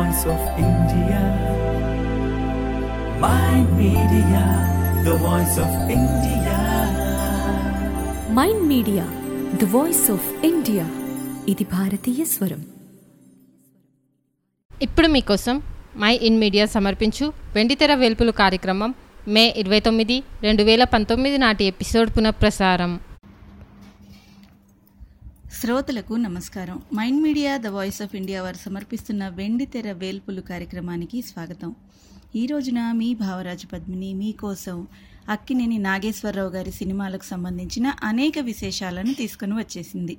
voice of India. My media, the voice of India. Mind media the voice of India ఇది భారతీయ స్వరం ఇప్పుడు మీకోసం మై ఇన్ మీడియా సమర్పించు వెండితెర వేల్పులు కార్యక్రమం మే ఇరవై తొమ్మిది రెండు వేల పంతొమ్మిది నాటి ఎపిసోడ్ పునఃప్రసారం శ్రోతలకు నమస్కారం mind media the voice of India వారు సమర్పిస్తున్న వెండితెర వేల్పులు కార్యక్రమానికి స్వాగతం ఈ రోజున మీ భావరాజు పద్మిని మీకోసం అక్కినేని నాగేశ్వరరావు గారి సినిమాలకు సంబంధించిన అనేక విశేషాలను తీసుకొని వచ్చేసింది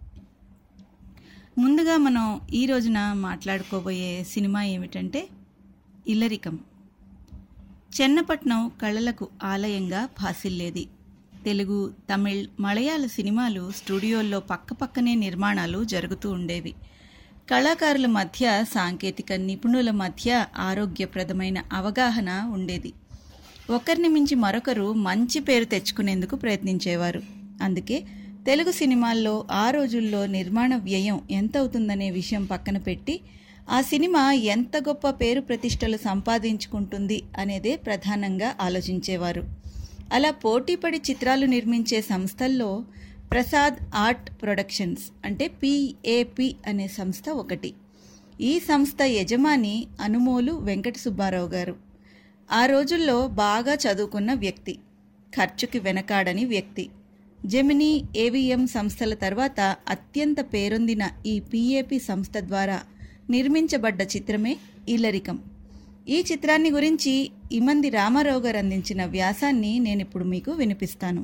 ముందుగా మనం ఈ రోజున మాట్లాడుకోబోయే సినిమా ఏమిటంటే ఇల్లరికం చెన్నపట్నం కళలకు ఆలయంగా భాసిల్లేది తెలుగు తమిళ్ మలయాళ సినిమాలు స్టూడియోల్లో పక్కపక్కనే నిర్మాణాలు జరుగుతూ ఉండేవి కళాకారుల మధ్య సాంకేతిక నిపుణుల మధ్య ఆరోగ్యప్రదమైన అవగాహన ఉండేది ఒకరిని మించి మరొకరు మంచి పేరు తెచ్చుకునేందుకు ప్రయత్నించేవారు అందుకే తెలుగు సినిమాల్లో ఆ రోజుల్లో నిర్మాణ వ్యయం ఎంత అవుతుందనే విషయం పక్కన పెట్టి ఆ సినిమా ఎంత గొప్ప పేరు ప్రతిష్టలు సంపాదించుకుంటుంది అనేదే ప్రధానంగా ఆలోచించేవారు అలా పోటీపడి చిత్రాలు నిర్మించే సంస్థల్లో ప్రసాద్ ఆర్ట్ ప్రొడక్షన్స్ అంటే పిఏపి అనే సంస్థ ఒకటి ఈ సంస్థ యజమాని అనుమోలు వెంకట సుబ్బారావు గారు ఆ రోజుల్లో బాగా చదువుకున్న వ్యక్తి ఖర్చుకి వెనకాడని వ్యక్తి జెమినీ ఏవిఎం సంస్థల తర్వాత అత్యంత పేరొందిన ఈ పిఏపి సంస్థ ద్వారా నిర్మించబడ్డ చిత్రమే ఇల్లరికం ఈ చిత్రాన్ని గురించి ఇమంది రామారావు గారు అందించిన వ్యాసాన్ని నేను ఇప్పుడు మీకు వినిపిస్తాను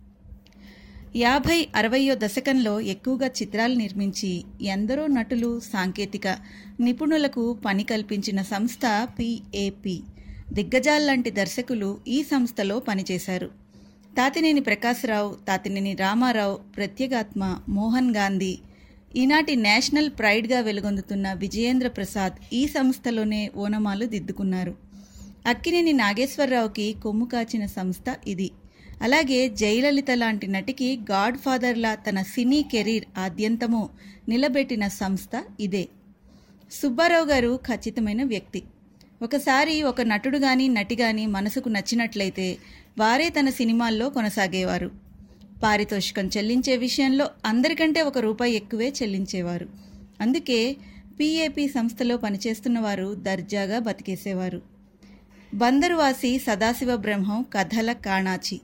యాభై అరవయో దశకంలో ఎక్కువగా చిత్రాలు నిర్మించి ఎందరో నటులు సాంకేతిక నిపుణులకు పని కల్పించిన సంస్థ పిఏపి దిగ్గజాల్లాంటి దర్శకులు ఈ సంస్థలో పనిచేశారు తాతినేని ప్రకాశరావు తాతినేని రామారావు ప్రత్యేగాత్మ మోహన్ గాంధీ ఈనాటి నేషనల్ ప్రైడ్గా వెలుగొందుతున్న విజయేంద్ర ప్రసాద్ ఈ సంస్థలోనే ఓనమాలు దిద్దుకున్నారు అక్కినేని నాగేశ్వరరావుకి కొమ్ము కాచిన సంస్థ ఇది అలాగే జయలలిత లాంటి నటికి గాడ్ ఫాదర్లా తన సినీ కెరీర్ ఆద్యంతము నిలబెట్టిన సంస్థ ఇదే సుబ్బారావు గారు ఖచ్చితమైన వ్యక్తి ఒకసారి ఒక నటుడు గాని నటి గాని మనసుకు నచ్చినట్లయితే వారే తన సినిమాల్లో కొనసాగేవారు పారితోషికం చెల్లించే విషయంలో అందరికంటే ఒక రూపాయి ఎక్కువే చెల్లించేవారు అందుకే పిఏపి సంస్థలో పనిచేస్తున్న వారు దర్జాగా బతికేసేవారు బందరువాసి సదాశివ బ్రహ్మం కథల కాణాచి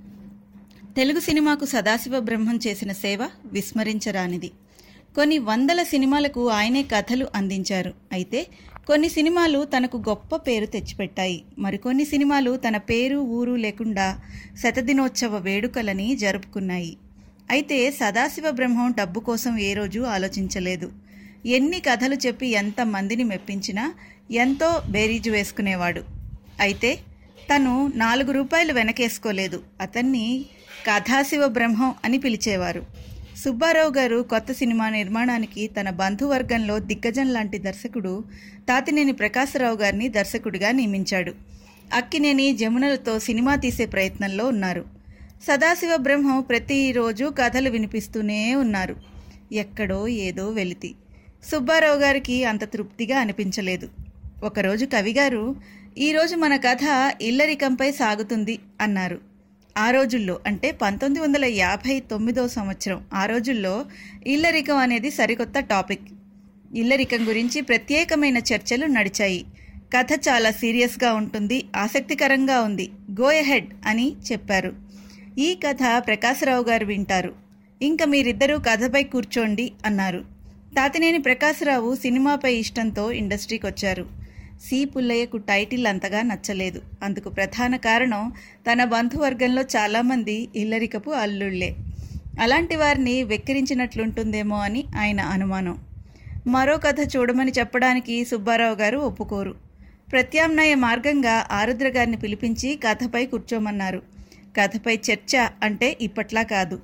తెలుగు సినిమాకు సదాశివ బ్రహ్మం చేసిన సేవ విస్మరించరానిది కొన్ని వందల సినిమాలకు ఆయనే కథలు అందించారు అయితే కొన్ని సినిమాలు తనకు గొప్ప పేరు తెచ్చిపెట్టాయి మరికొన్ని సినిమాలు తన పేరు ఊరు లేకుండా శతదినోత్సవ వేడుకలని జరుపుకున్నాయి అయితే సదాశివ బ్రహ్మం డబ్బు కోసం ఏ రోజు ఆలోచించలేదు ఎన్ని కథలు చెప్పి ఎంత మందిని మెప్పించినా ఎంతో బేరీజు వేసుకునేవాడు అయితే తను నాలుగు రూపాయలు వెనకేసుకోలేదు అతన్ని కథాశివ బ్రహ్మం అని పిలిచేవారు సుబ్బారావు గారు కొత్త సినిమా నిర్మాణానికి తన బంధువర్గంలో దిగ్గజం లాంటి దర్శకుడు తాతినేని ప్రకాశరావు గారిని దర్శకుడిగా నియమించాడు అక్కినేని జమునలతో సినిమా తీసే ప్రయత్నంలో ఉన్నారు సదాశివ బ్రహ్మం ప్రతిరోజు కథలు వినిపిస్తూనే ఉన్నారు ఎక్కడో ఏదో వెలితి సుబ్బారావు గారికి అంత తృప్తిగా అనిపించలేదు ఒకరోజు కవిగారు ఈరోజు మన కథ ఇల్లరికంపై సాగుతుంది అన్నారు ఆ రోజుల్లో అంటే పంతొమ్మిది వందల యాభై తొమ్మిదో సంవత్సరం ఆ రోజుల్లో ఇల్లరికం అనేది సరికొత్త టాపిక్ ఇల్లరికం గురించి ప్రత్యేకమైన చర్చలు నడిచాయి కథ చాలా సీరియస్గా ఉంటుంది ఆసక్తికరంగా ఉంది గో ఎహెడ్ అని చెప్పారు ఈ కథ ప్రకాశరావు గారు వింటారు ఇంకా మీరిద్దరూ కథపై కూర్చోండి అన్నారు తాతినేని ప్రకాశరావు సినిమాపై ఇష్టంతో ఇండస్ట్రీకి వచ్చారు సి పుల్లయ్యకు టైటిల్ అంతగా నచ్చలేదు అందుకు ప్రధాన కారణం తన బంధువర్గంలో చాలామంది ఇల్లరికపు అల్లుళ్లే అలాంటి వారిని వెక్కిరించినట్లుంటుందేమో అని ఆయన అనుమానం మరో కథ చూడమని చెప్పడానికి సుబ్బారావు గారు ఒప్పుకోరు ప్రత్యామ్నాయ మార్గంగా ఆరుద్ర గారిని పిలిపించి కథపై కూర్చోమన్నారు కథపై చర్చ అంటే ఇప్పట్లా కాదు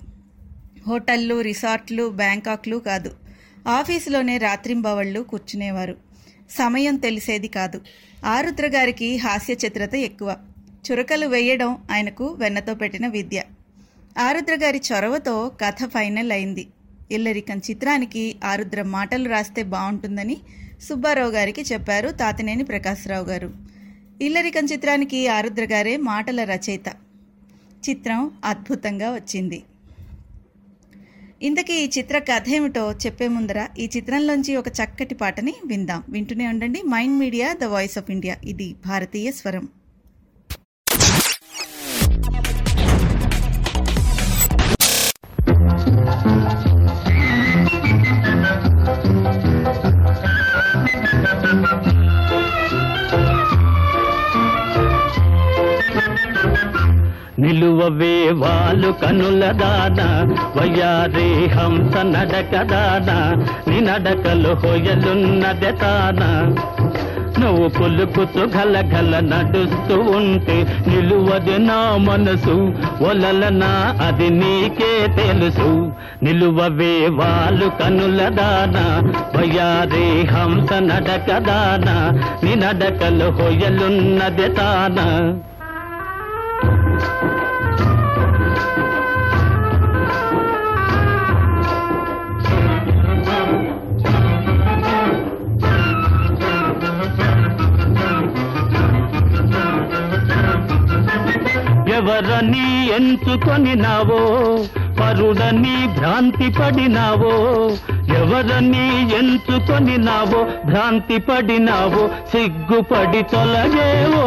హోటళ్ళు రిసార్ట్లు బ్యాంకాక్లు కాదు ఆఫీసులోనే రాత్రింబవళ్ళు కూర్చునేవారు సమయం తెలిసేది కాదు ఆరుద్ర గారికి హాస్య చిత్రత ఎక్కువ చురకలు వేయడం ఆయనకు వెన్నతో పెట్టిన విద్య ఆరుద్ర గారి చొరవతో కథ ఫైనల్ అయింది ఇల్లరికం చిత్రానికి ఆరుద్ర మాటలు రాస్తే బాగుంటుందని సుబ్బారావు గారికి చెప్పారు తాతినేని ప్రకాశ్రావు గారు ఇల్లరికం చిత్రానికి ఆరుద్ర గారే మాటల రచయిత చిత్రం అద్భుతంగా వచ్చింది ఇంతకీ ఈ చిత్ర కథ ఏమిటో చెప్పే ముందర ఈ చిత్రంలోంచి ఒక చక్కటి పాటని విందాం వింటూనే ఉండండి mind media the voice of India ఇది భారతీయ స్వరం నిలువవే వాలు కనుల దాన వయ్యారే హంస నడక దాన నీ నడకలు హొయలున్నదె తాన నువ్వు పులుకుతూ గల గల నడుస్తూ ఉంటే నిలువది నా మనసు ఒలలనా అది నీకే తెలుసు నిలువవే వాలు కనుల దాన వయ్యారే హంస నడక దాన నీ నడకలు హొయలున్నదె తాన ఎవరని ఎంచుకొని నావో పరుడని భ్రాంతి పడినావో ఎవరని ఎంచుకొని నావో భ్రాంతి పడినావో సిగ్గుపడి తొలగేవో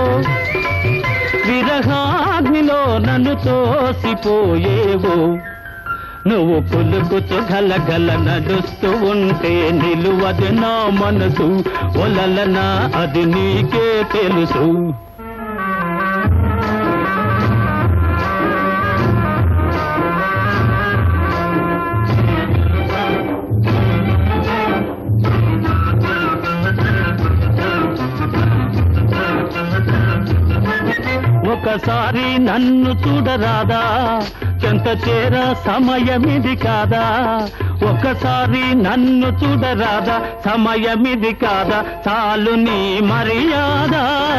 విరహాగ్నిలో నన్ను తోసిపోయేవో నువ్వు పులుకుతూ గలగల నడుస్తూ ఉంటే నిలువది నా మనసు ఒలలనా అది నీకే తెలుసు ఒకసారి నన్ను చూడరాదా చెంత చేర సమయమిది కాదా ఒకసారి నన్ను చూడరాదా సమయమిది కాదా చాలు నీ మర్యాద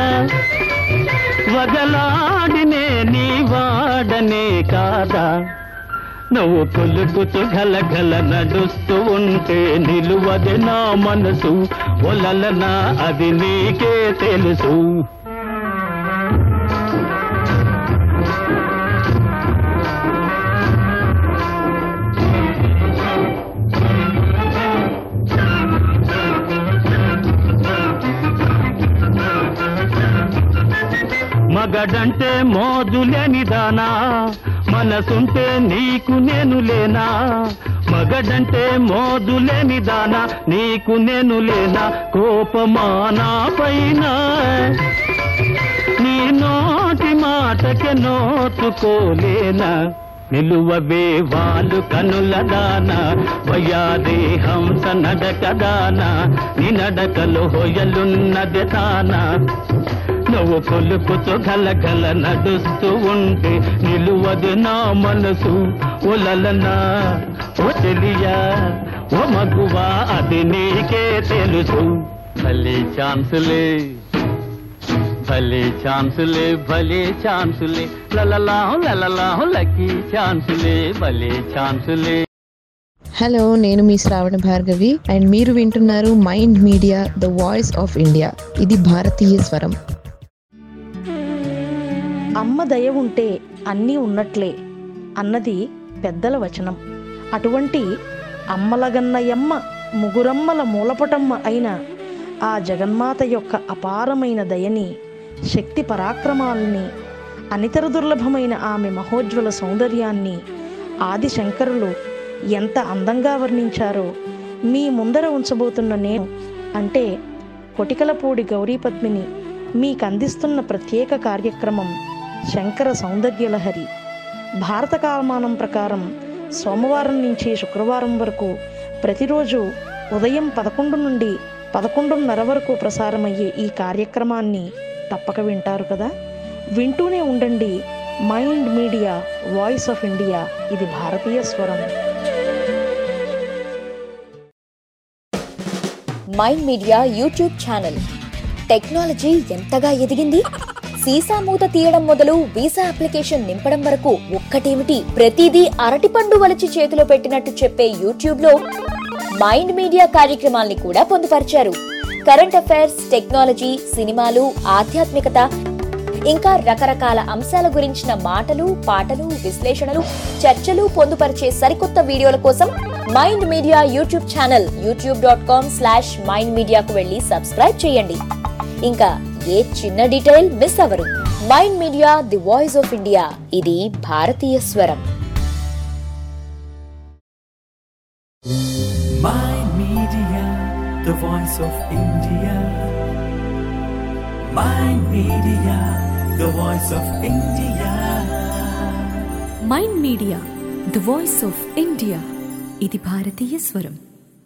వగలాడినే నీ వాడనే కాదా నువ్వు పులుకుతూ గలగల నడుస్తూ ఉంటే నిలువది నా మనసు ఒలలనా అది నీకే తెలుసు మగడంటే మోజులేని దానా మనసుంటే నీకు నేను లేనా మగడంటే మోజులేని దానా నీకు నేను లేనా కోపమానా పైన నీ నోటి మాటకే నోచుకోలేనా నిలువవే వాలు కనుల దాన వయాదే హంస నడక దాన నీ నడకలో హొయలున్నది తానా నువ్వు కొలుపుతూ గలగల నడుస్తూ ఉంటే నిలువదు నా మనసు ఉలలనా ఓ తెలియా ఓ మగువా అది నీకే తెలుసు భలే ఛాన్సులే భలే ఛాన్సులే భలే ఛాన్సులే లలలాహు లలలాహు లక్కీ ఛాన్సులే భలే ఛాన్సులే హలో నేను మీ శ్రావణ భార్గవి అండ్ మీరు వింటున్నారు mind media the voice of India ఇది భారతీయ స్వరం అమ్మ దయ ఉంటే అన్నీ ఉన్నట్లే అన్నది పెద్దల వచనం అటువంటి అమ్మలగన్నయమ్మ ముగురమ్మల మూలపటమ్మ అయిన ఆ జగన్మాత యొక్క అపారమైన దయని శక్తి పరాక్రమాలని అనితర దుర్లభమైన ఆమె మహోజ్వల సౌందర్యాన్ని ఆది శంకరులు ఎంత అందంగా వర్ణించారో మీ ముందర ఉంచబోతున్న నేను అంటే కొటికలపూడి గౌరీ పద్మిని మీకు అందిస్తున్న ప్రత్యేక కార్యక్రమం శంకర సౌందర్యలహరి భారత కాలమానం ప్రకారం సోమవారం నుంచి శుక్రవారం వరకు ప్రతిరోజు ఉదయం పదకొండు నుండి పదకొండున్నర వరకు ప్రసారమయ్యే ఈ కార్యక్రమాన్ని తప్పక వింటారు కదా వింటూనే ఉండండి mind media voice of India ఇది భారతీయ స్వరం mind media YouTube channel technology ఎంతగా ఎదిగింది సీసా మూత తీయడం మొదలు వీసా అప్లికేషన్ నింపడం వరకు ఒక్కటేమిటి ప్రతిదీ అరటిపండు వలిచి చేతిలో పెట్టినట్టు చెప్పే యూట్యూబ్ లో మైండ్ మీడియా కార్యక్రమాల్ని కూడా పొందుపరిచారు కరెంట్ అఫైర్స్ టెక్నాలజీ సినిమాలు ఆధ్యాత్మికత ఇంకా రకరకాల అంశాల గురించిన మాటలు పాటలు విశ్లేషణలు చర్చలు పొందుపరిచే సరికొత్త వీడియోల కోసం mind media YouTube channel YouTube dot com slash mind మీడియాకు వెళ్ళి సబ్స్క్రైబ్ చేయండి ఇంకా ఏ చిన్న డీటెయిల్ మిస్ అవ్వరు mind media the voice of India ఇది భారతీయ స్వరం Mind Media, the voice of India. Mind Media, the voice of India. Mind media the voice of India ఇది భారతీయ స్వరం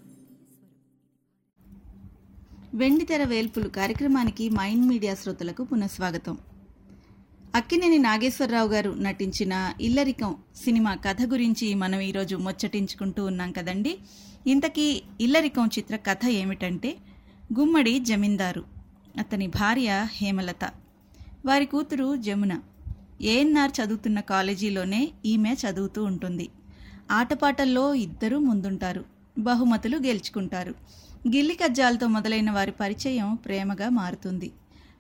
వెండితెర వేల్పులు కార్యక్రమానికి మైండ్ మీడియా శ్రోతలకు పునఃస్వాగతం అక్కినేని నాగేశ్వరరావు గారు నటించిన ఇల్లరికం సినిమా కథ గురించి మనం ఈరోజు ముచ్చటించుకుంటూ ఉన్నాం కదండి ఇంతకీ ఇల్లరికం చిత్ర కథ ఏమిటంటే గుమ్మడి జమీందారు అతని భార్య హేమలత వారి కూతురు జమున ఏఎన్ఆర్ చదువుతున్న కాలేజీలోనే ఈమె చదువుతూ ఉంటుంది ఆటపాటల్లో ఇద్దరూ ముందుంటారు బహుమతులు గెలుచుకుంటారు గిల్లి కజ్జాలతో మొదలైన వారి పరిచయం ప్రేమగా మారుతుంది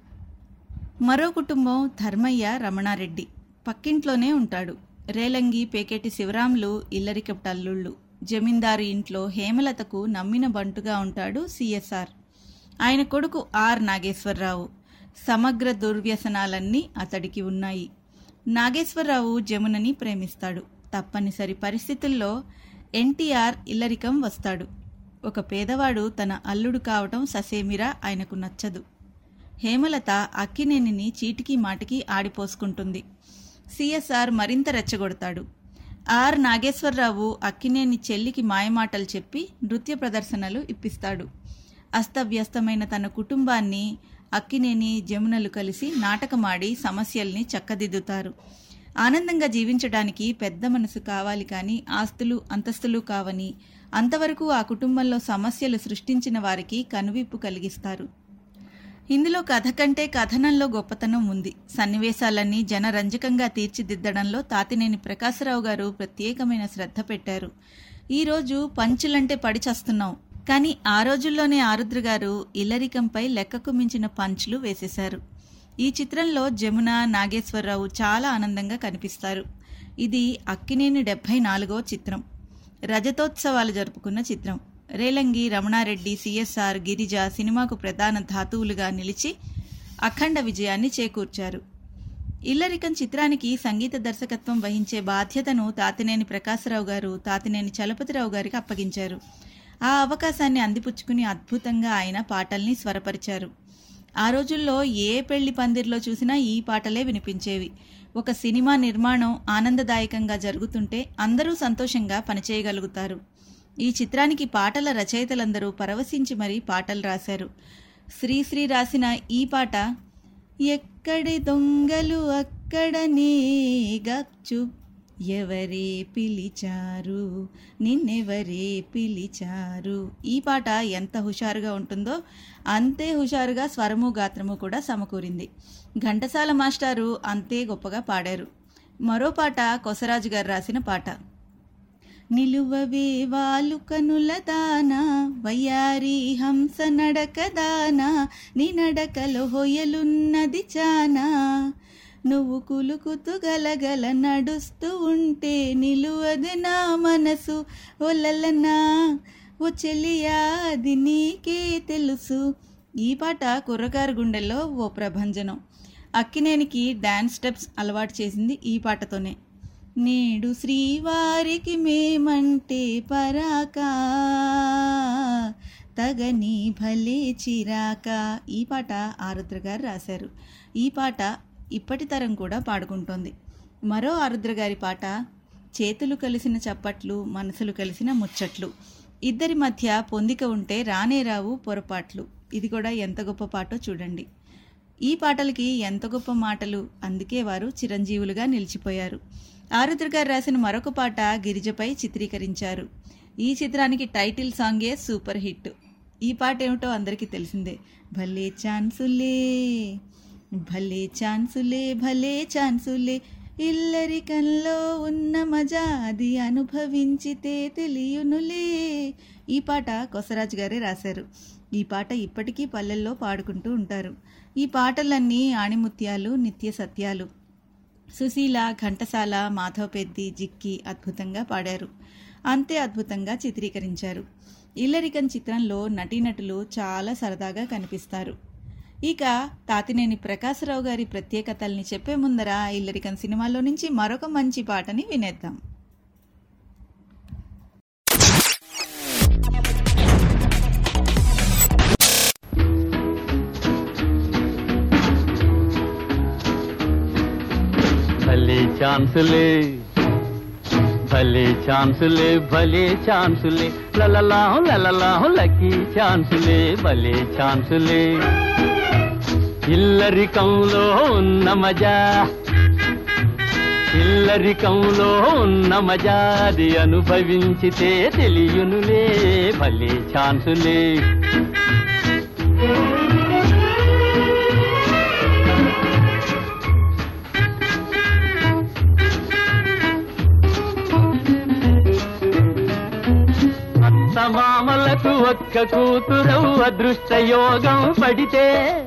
మరో కుటుంబం ధర్మయ్య రమణారెడ్డి పక్కింట్లోనే ఉంటాడు రేలంగి పేకేటి శివరాములు ఇల్లరికపు అల్లుళ్ళు జమీందారు ఇంట్లో హేమలతకు నమ్మిన బంటుగా ఉంటాడు సిఎస్ఆర్ ఆయన కొడుకు ఆర్ నాగేశ్వరరావు సమగ్ర దుర్వ్యసనాలన్నీ అతడికి ఉన్నాయి నాగేశ్వరరావు జమునని ప్రేమిస్తాడు తప్పనిసరి పరిస్థితుల్లో ఎన్టీఆర్ ఇల్లరికం వస్తాడు ఒక పేదవాడు తన అల్లుడు కావటం ససేమిరా ఆయనకు నచ్చదు హేమలత అక్కినేనిని చీటికి మాటికి ఆడిపోసుకుంటుంది సిఎస్ఆర్ మరింత రెచ్చగొడతాడు ఆర్ నాగేశ్వరరావు అక్కినేని చెల్లికి మాయమాటలు చెప్పి నృత్య ప్రదర్శనలు ఇప్పిస్తాడు అస్తవ్యస్తమైన తన కుటుంబాన్ని అక్కినేని జమునలు కలిసి నాటకమాడి సమస్యల్ని చక్కదిద్దుతారు ఆనందంగా జీవించడానికి పెద్ద మనసు కావాలి కానీ ఆస్తులు అంతస్తులు కావని అంతవరకు ఆ కుటుంబంలో సమస్యలు సృష్టించిన వారికి కనువిప్పు కలిగిస్తారు ఇందులో కథ కంటే కథనంలో గొప్పతనం ఉంది సన్నివేశాలన్నీ జనరంజకంగా తీర్చిదిద్దడంలో తాతినేని ప్రకాశరావు గారు ప్రత్యేకమైన శ్రద్ధ పెట్టారు ఈరోజు పంచులంటే పడి చస్తున్నాం కానీ ఆ రోజుల్లోనే ఆరుద్ర గారు ఇల్లరికంపై లెక్కకు మించిన పంచులు వేసేశారు ఈ చిత్రంలో జమున నాగేశ్వరరావు చాలా ఆనందంగా కనిపిస్తారు ఇది అక్కినేని డెబ్భై నాలుగో చిత్రం రజతోత్సవాలు జరుపుకున్న చిత్రం రేలంగి రమణారెడ్డి సిఎస్ఆర్ గిరిజ సినిమాకు ప్రధాన ధాతువులుగా నిలిచి అఖండ విజయాన్ని చేకూర్చారు ఇల్లరికం చిత్రానికి సంగీత దర్శకత్వం వహించే బాధ్యతను తాతినేని ప్రకాశరావు గారు తాతినేని చలపతిరావు గారికి అప్పగించారు ఆ అవకాశాన్ని అందిపుచ్చుకుని అద్భుతంగా ఆయన పాటల్ని స్వరపరిచారు ఆ రోజుల్లో ఏ పెళ్లి పందిర్లో చూసినా ఈ పాటలే వినిపించేవి ఒక సినిమా నిర్మాణం ఆనందదాయకంగా జరుగుతుంటే అందరూ సంతోషంగా పనిచేయగలుగుతారు ఈ చిత్రానికి పాటల రచయితలందరూ పరవశించి మరీ పాటలు రాశారు శ్రీశ్రీ రాసిన ఈ పాట ఎక్కడి దొంగలు అక్కడనే గచ్చు ఎవరే పిలిచారు నిన్నెవరే పిలిచారు ఈ పాట ఎంత హుషారుగా ఉంటుందో అంతే హుషారుగా స్వరము గాత్రము కూడా సమకూరింది ఘంటసాల మాస్టారు అంతే గొప్పగా పాడారు మరో పాట కొసరాజు గారు రాసిన పాట నిలువవే వాలు కనుల దానా వయ్యారి హంస నడక దానా నీ నడకలో హొయలున్నది చానా నువ్వు కులుకుతూ గలగల నడుస్తూ ఉంటే నిలువది నా మనసు ఒలలనా ఓ చెల్లియా అది నీకే తెలుసు ఈ పాట కుర్రకారు గుండెల్లో ఓ ప్రభంజనం అక్కినేనికి డ్యాన్స్ స్టెప్స్ అలవాటు చేసింది ఈ పాటతోనే నేడు శ్రీవారికి మేమంటే పరాకా తగని భలే చిరాక ఈ పాట ఆరుద్ర గారు రాశారు ఈ పాట ఇప్పటి తరం కూడా పాడుకుంటోంది మరో ఆరుద్ర గారి పాట చేతులు కలిసిన చప్పట్లు మనసులు కలిసిన ముచ్చట్లు ఇద్దరి మధ్య పొందిక ఉంటే రానే రావు పొరపాట్లు ఇది కూడా ఎంత గొప్ప పాటో చూడండి ఈ పాటలకి ఎంత గొప్ప మాటలు అందుకే వారు చిరంజీవులుగా నిలిచిపోయారు ఆరుద్ర గారు రాసిన మరొక పాట గిరిజపై చిత్రీకరించారు ఈ చిత్రానికి టైటిల్ సాంగే సూపర్ హిట్ ఈ పాట ఏమిటో అందరికీ తెలిసిందే భలే ఛాన్సులే భలే ఛాన్సులే భలే ఛాన్సులే ఇల్లరికంలో ఉన్న మజా అది అనుభవించితే తెలియనులే ఈ పాట కొసరాజు గారే రాశారు ఈ పాట ఇప్పటికీ పల్లెల్లో పాడుకుంటూ ఉంటారు ఈ పాటలన్నీ ఆణిముత్యాలు నిత్య సత్యాలు సుశీల ఘంటసాల మాధవ పెద్ది జిక్కి అద్భుతంగా పాడారు అంతే అద్భుతంగా చిత్రీకరించారు ఇల్లరికన్ చిత్రంలో నటీనటులు చాలా సరదాగా కనిపిస్తారు ఇక తాతినేని ప్రకాశరావు గారి ప్రత్యేకతల్ని చెప్పే ముందర ఇల్లరికన్ సినిమాలో నుంచి మరొక మంచి పాటని వినేద్దాం భలే ఛాన్సులే భలే ఛాన్సులే భలే ఛాన్సులే లలలాహు లలలాహు లక్కీ ఛాన్సులే భలే ఛాన్సులే ఇల్లరికంలో ఉన్న మజా ఇల్లరికంలో ఉన్న మజాది అనుభవించితే తెలియనులే భలే ఛాన్సులే అత్తమామలకు ఒక్క కూతురవు అదృష్ట యోగం పడితే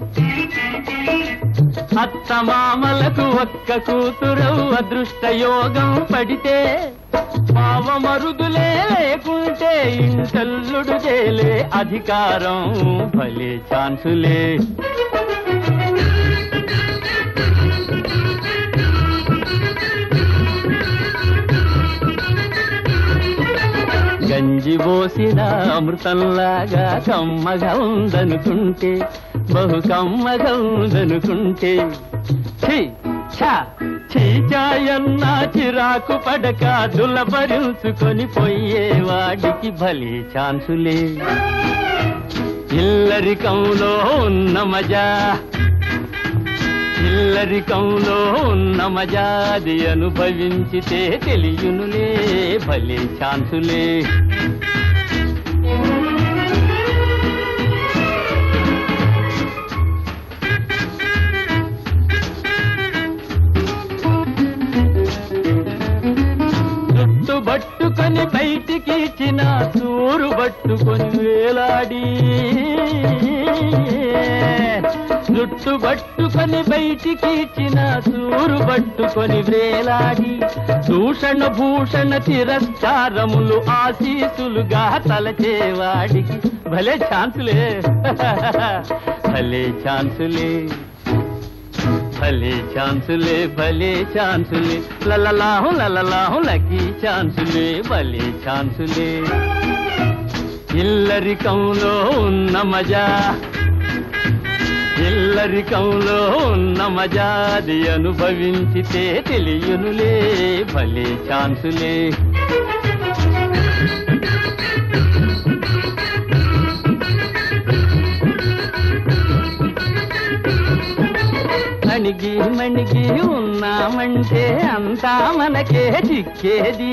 అత్తమామలకు ఒక్క కూతురవు అదృష్ట యోగం పడితే మావ మరుదులే లేకుంటే ఇంటల్లుడు చేలే అధికారం భలే ఛాన్సులే గంజి పోసిన అమృతంలాగా కమ్మగా ఉందనుకుంటే బహు కమ్మగా ఉందనుకుంటే ఛీ, ఛా, చీచాయన్న చిరాకు పడక దులపరించుకొని పోయేవాడికి భలే ఛాన్సులే ఇల్లరికంలో ఉన్న మజా ఇల్లరికంలో ఉన్న మజాది అనుభవించితే తెలియనులే భలే ఛాన్సులే జుట్టు పట్టుకొని బయటికి ఇచ్చిన సూరు పట్టుకొని వేలాడి జుట్టు పట్టుకొని బయటికి ఇచ్చిన సూరు పట్టుకొని వేలాడి దూషణ భూషణ తిరస్కారములు ఆశీసులుగా తలచేవాడికి భలే ఛాన్సులే భలే ఛాన్సులే భలే ఛాన్సులే భలే ఛాన్సులే లలలాహు లలలాహు లకీ ఛాన్సులే భలే ఛాన్సులే ఇల్లరికంలో ఉన్న మజా ఇల్లరికంలో ఉన్న మజాది అనుభవించితే తెలియనులే భలే ఛాన్సులే అణిగి మణిగి ఉన్నామంటే అంతా మనకే చిక్కేది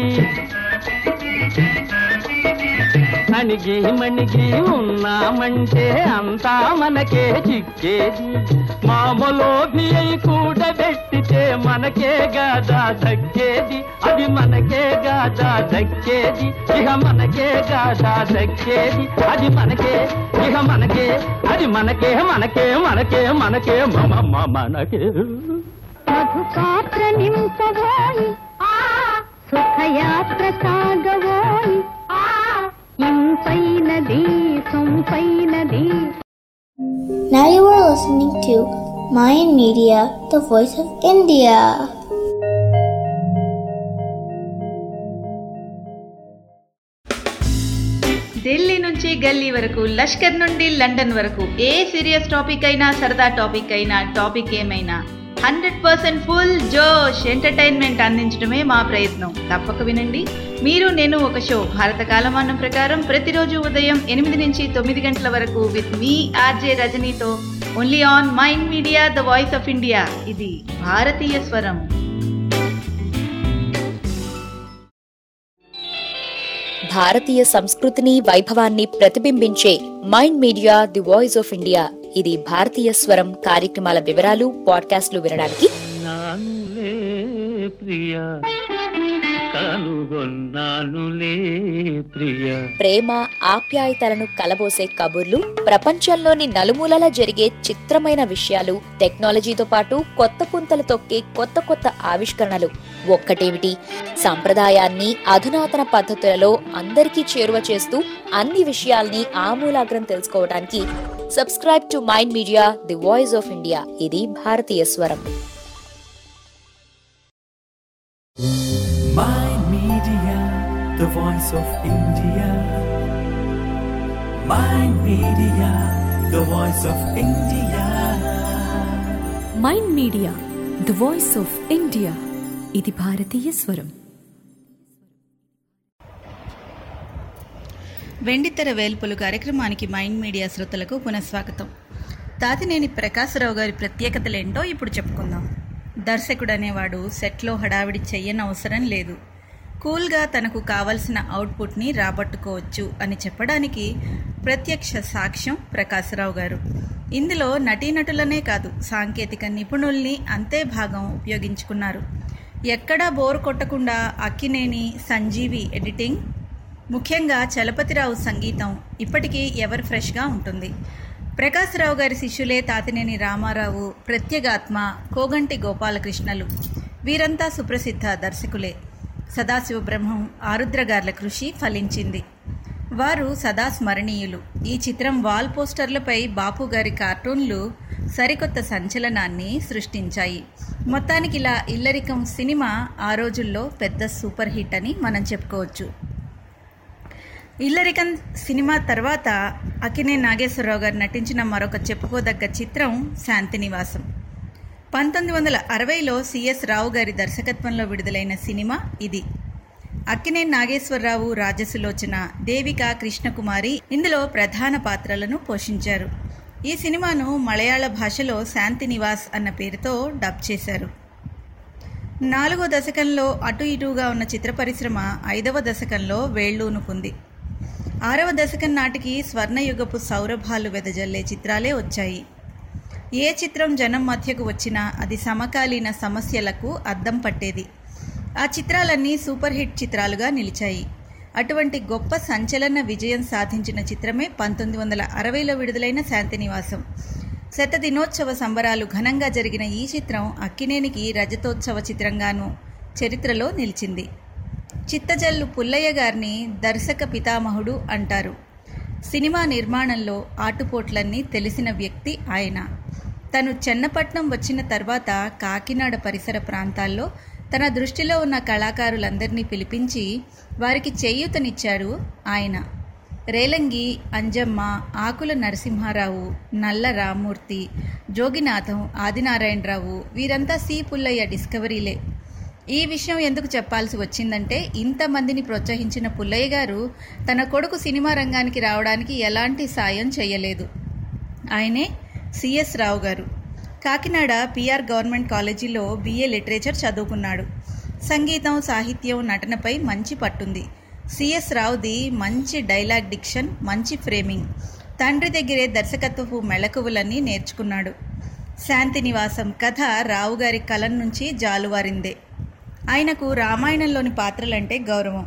అణిగి మణిగి ఉన్నామంటే అంతా మనకే చిక్కేది మామలోభి అయి కూడబెట్టితే మనకే గాదా దక్కేది అది మనకే గాదా దక్కేది ఇహ మనకే గాదా దక్కేది అది మనకే ఇహ మనకే అది మనకే మనకే మనకే మనకే మమ మమ మనకే మధుపాత్ర నింపబోయి సుఖయాత్ర సాగబోయి ఇంపైనది సొంపైనది Now you are listening to Mayan Media, the voice of India. Delhi నుంచి గల్లీ వరకు లష్కర్ నుండి లండన్ వరకు ఏ సీరియస్ టాపిక్ అయినా సరదా టాపిక్ అయినా టాపిక్ ఏమైనా హండ్రెడ్ పర్సెంట్ ఫుల్ జోష్ ఎంటర్టైన్మెంట్ అందించడమే మా ప్రయత్నం తప్పక వినండి మీరు నేను ఒక షో భారత కాలమానం ప్రకారం ప్రతిరోజు ఉదయం ఎనిమిది నుంచి తొమ్మిది గంటల వరకు విత్ మీ ఆర్జే రజనీతో only on mind media the voice of India ఇది భారతీయ స్వరం భారతీయ సంస్కృతిని వైభవాన్ని ప్రతిబింబించే mind media the voice of India ఇది భారతీయ స్వరం కార్యక్రమాల వివరాలు పాడ్కాస్ట్లు వినడానికి నానులే ప్రియా కనుగొన్నానులే ప్రియా ప్రేమ ఆప్యాయతలను కలబోసే కబుర్లు ప్రపంచంలోని నలుమూలల జరిగే చిత్రమైన విషయాలు టెక్నాలజీతో పాటు కొత్త పుంతలు తొక్కే కొత్త కొత్త ఆవిష్కరణలు ఒక్కటేమిటి సంప్రదాయాన్ని అధునాతన పద్ధతులలో అందరికీ చేరువ చేస్తూ అన్ని విషయాల్ని ఆమూలాగ్రం తెలుసుకోవడానికి subscribe to mind media the voice of India ఇది భారతీయ స్వరం Mind Media, the voice of India. Mind Media, the voice of India. Mind media the voice of India ఇది భారతీయ స్వరం వెండితెర వేల్పులు కార్యక్రమానికి మైండ్ మీడియా శ్రోతలకు పునఃస్వాగతం తాతినేని ప్రకాశరావు గారి ప్రత్యేకతలేంటో ఇప్పుడు చెప్పుకుందాం దర్శకుడు అనేవాడు సెట్లో హడావిడి చెయ్యనవసరం లేదు కూల్గా తనకు కావలసిన అవుట్పుట్ని రాబట్టుకోవచ్చు అని చెప్పడానికి ప్రత్యక్ష సాక్ష్యం ప్రకాశరావు గారు ఇందులో నటీనటులనే కాదు సాంకేతిక నిపుణుల్ని అంతే భాగం ఉపయోగించుకున్నారు ఎక్కడా బోర్ కొట్టకుండా అక్కినేని సంజీవి ఎడిటింగ్ ముఖ్యంగా చలపతిరావు సంగీతం ఇప్పటికీ ఎవర్ ఫ్రెష్గా ఉంటుంది ప్రకాశరావు గారి శిష్యులే తాతినేని రామారావు ప్రత్యేగాత్మ కోగంటి గోపాలకృష్ణలు వీరంతా సుప్రసిద్ధ దర్శకులే సదాశివ బ్రహ్మం ఆరుద్రగార్ల కృషి ఫలించింది వారు సదా స్మరణీయులు ఈ చిత్రం వాల్ పోస్టర్లపై బాపు గారి కార్టూన్లు సరికొత్త సంచలనాన్ని సృష్టించాయి మొత్తానికి ఇలా ఇల్లరికం సినిమా ఆ రోజుల్లో పెద్ద సూపర్ హిట్ అని మనం చెప్పుకోవచ్చు ఇల్లరికన్ సినిమా తర్వాత అకినే నాగేశ్వరరావు గారు నటించిన మరొక చెప్పుకోదగ్గ చిత్రం శాంతినివాసం పంతొమ్మిది వందల అరవైలో సిఎస్ రావు గారి దర్శకత్వంలో విడుదలైన సినిమా ఇది అక్కినే నాగేశ్వరరావు రాజసులోచన దేవిక కృష్ణకుమారి ఇందులో ప్రధాన పాత్రలను పోషించారు ఈ సినిమాను మలయాళ భాషలో శాంతి నివాస్ అన్న పేరుతో డబ్ చేశారు నాలుగో దశకంలో అటు ఇటుగా ఉన్న చిత్ర పరిశ్రమ ఐదవ దశకంలో వేళ్ళూనుకుంది ఆరవ దశకం నాటికి స్వర్ణయుగపు సౌరభాలు వెదజల్లే చిత్రాలే వచ్చాయి ఏ చిత్రం జనం మధ్యకు వచ్చినా అది సమకాలీన సమస్యలకు అద్దం పట్టేది ఆ చిత్రాలన్నీ సూపర్ హిట్ చిత్రాలుగా నిలిచాయి అటువంటి గొప్ప సంచలన విజయం సాధించిన చిత్రమే పంతొమ్మిది వందల అరవైలో విడుదలైన శాంతినివాసం శత దినోత్సవ సంబరాలు ఘనంగా జరిగిన ఈ చిత్రం అక్కినేనికి రజతోత్సవ చిత్రంగాను చరిత్రలో నిలిచింది చిత్తజల్లు పుల్లయ్య గారిని దర్శక పితామహుడు అంటారు సినిమా నిర్మాణంలో ఆటుపోట్లన్నీ తెలిసిన వ్యక్తి ఆయన తను చెన్నపట్నం వచ్చిన తర్వాత కాకినాడ పరిసర ప్రాంతాల్లో తన దృష్టిలో ఉన్న కళాకారులందరినీ పిలిపించి వారికి చేయూతనిచ్చారు ఆయన రేలంగి అంజమ్మ ఆకుల నరసింహారావు నల్ల రామ్మూర్తి జోగినాథం ఆదినారాయణరావు వీరంతా సి పుల్లయ్య డిస్కవరీలే ఈ విషయం ఎందుకు చెప్పాల్సి వచ్చిందంటే ఇంతమందిని ప్రోత్సహించిన పుల్లయ్య గారు తన కొడుకు సినిమా రంగానికి రావడానికి ఎలాంటి సాయం చేయలేదు ఆయనే CS Rao garu Kakinada PR government కాలేజీలో బిఏ లిటరేచర్ చదువుకున్నాడు సంగీతం సాహిత్యం నటనపై మంచి పట్టుంది సిఎస్ రావుది మంచి డైలాగ్ డిక్షన్ మంచి ఫ్రేమింగ్ తండ్రి దగ్గరే దర్శకత్వపు మెళకువలన్నీ నేర్చుకున్నాడు శాంతి నివాసం కథ రావు గారి కలం నుంచి జాలువారిందే ఆయనకు రామాయణంలోని పాత్రలంటే గౌరవం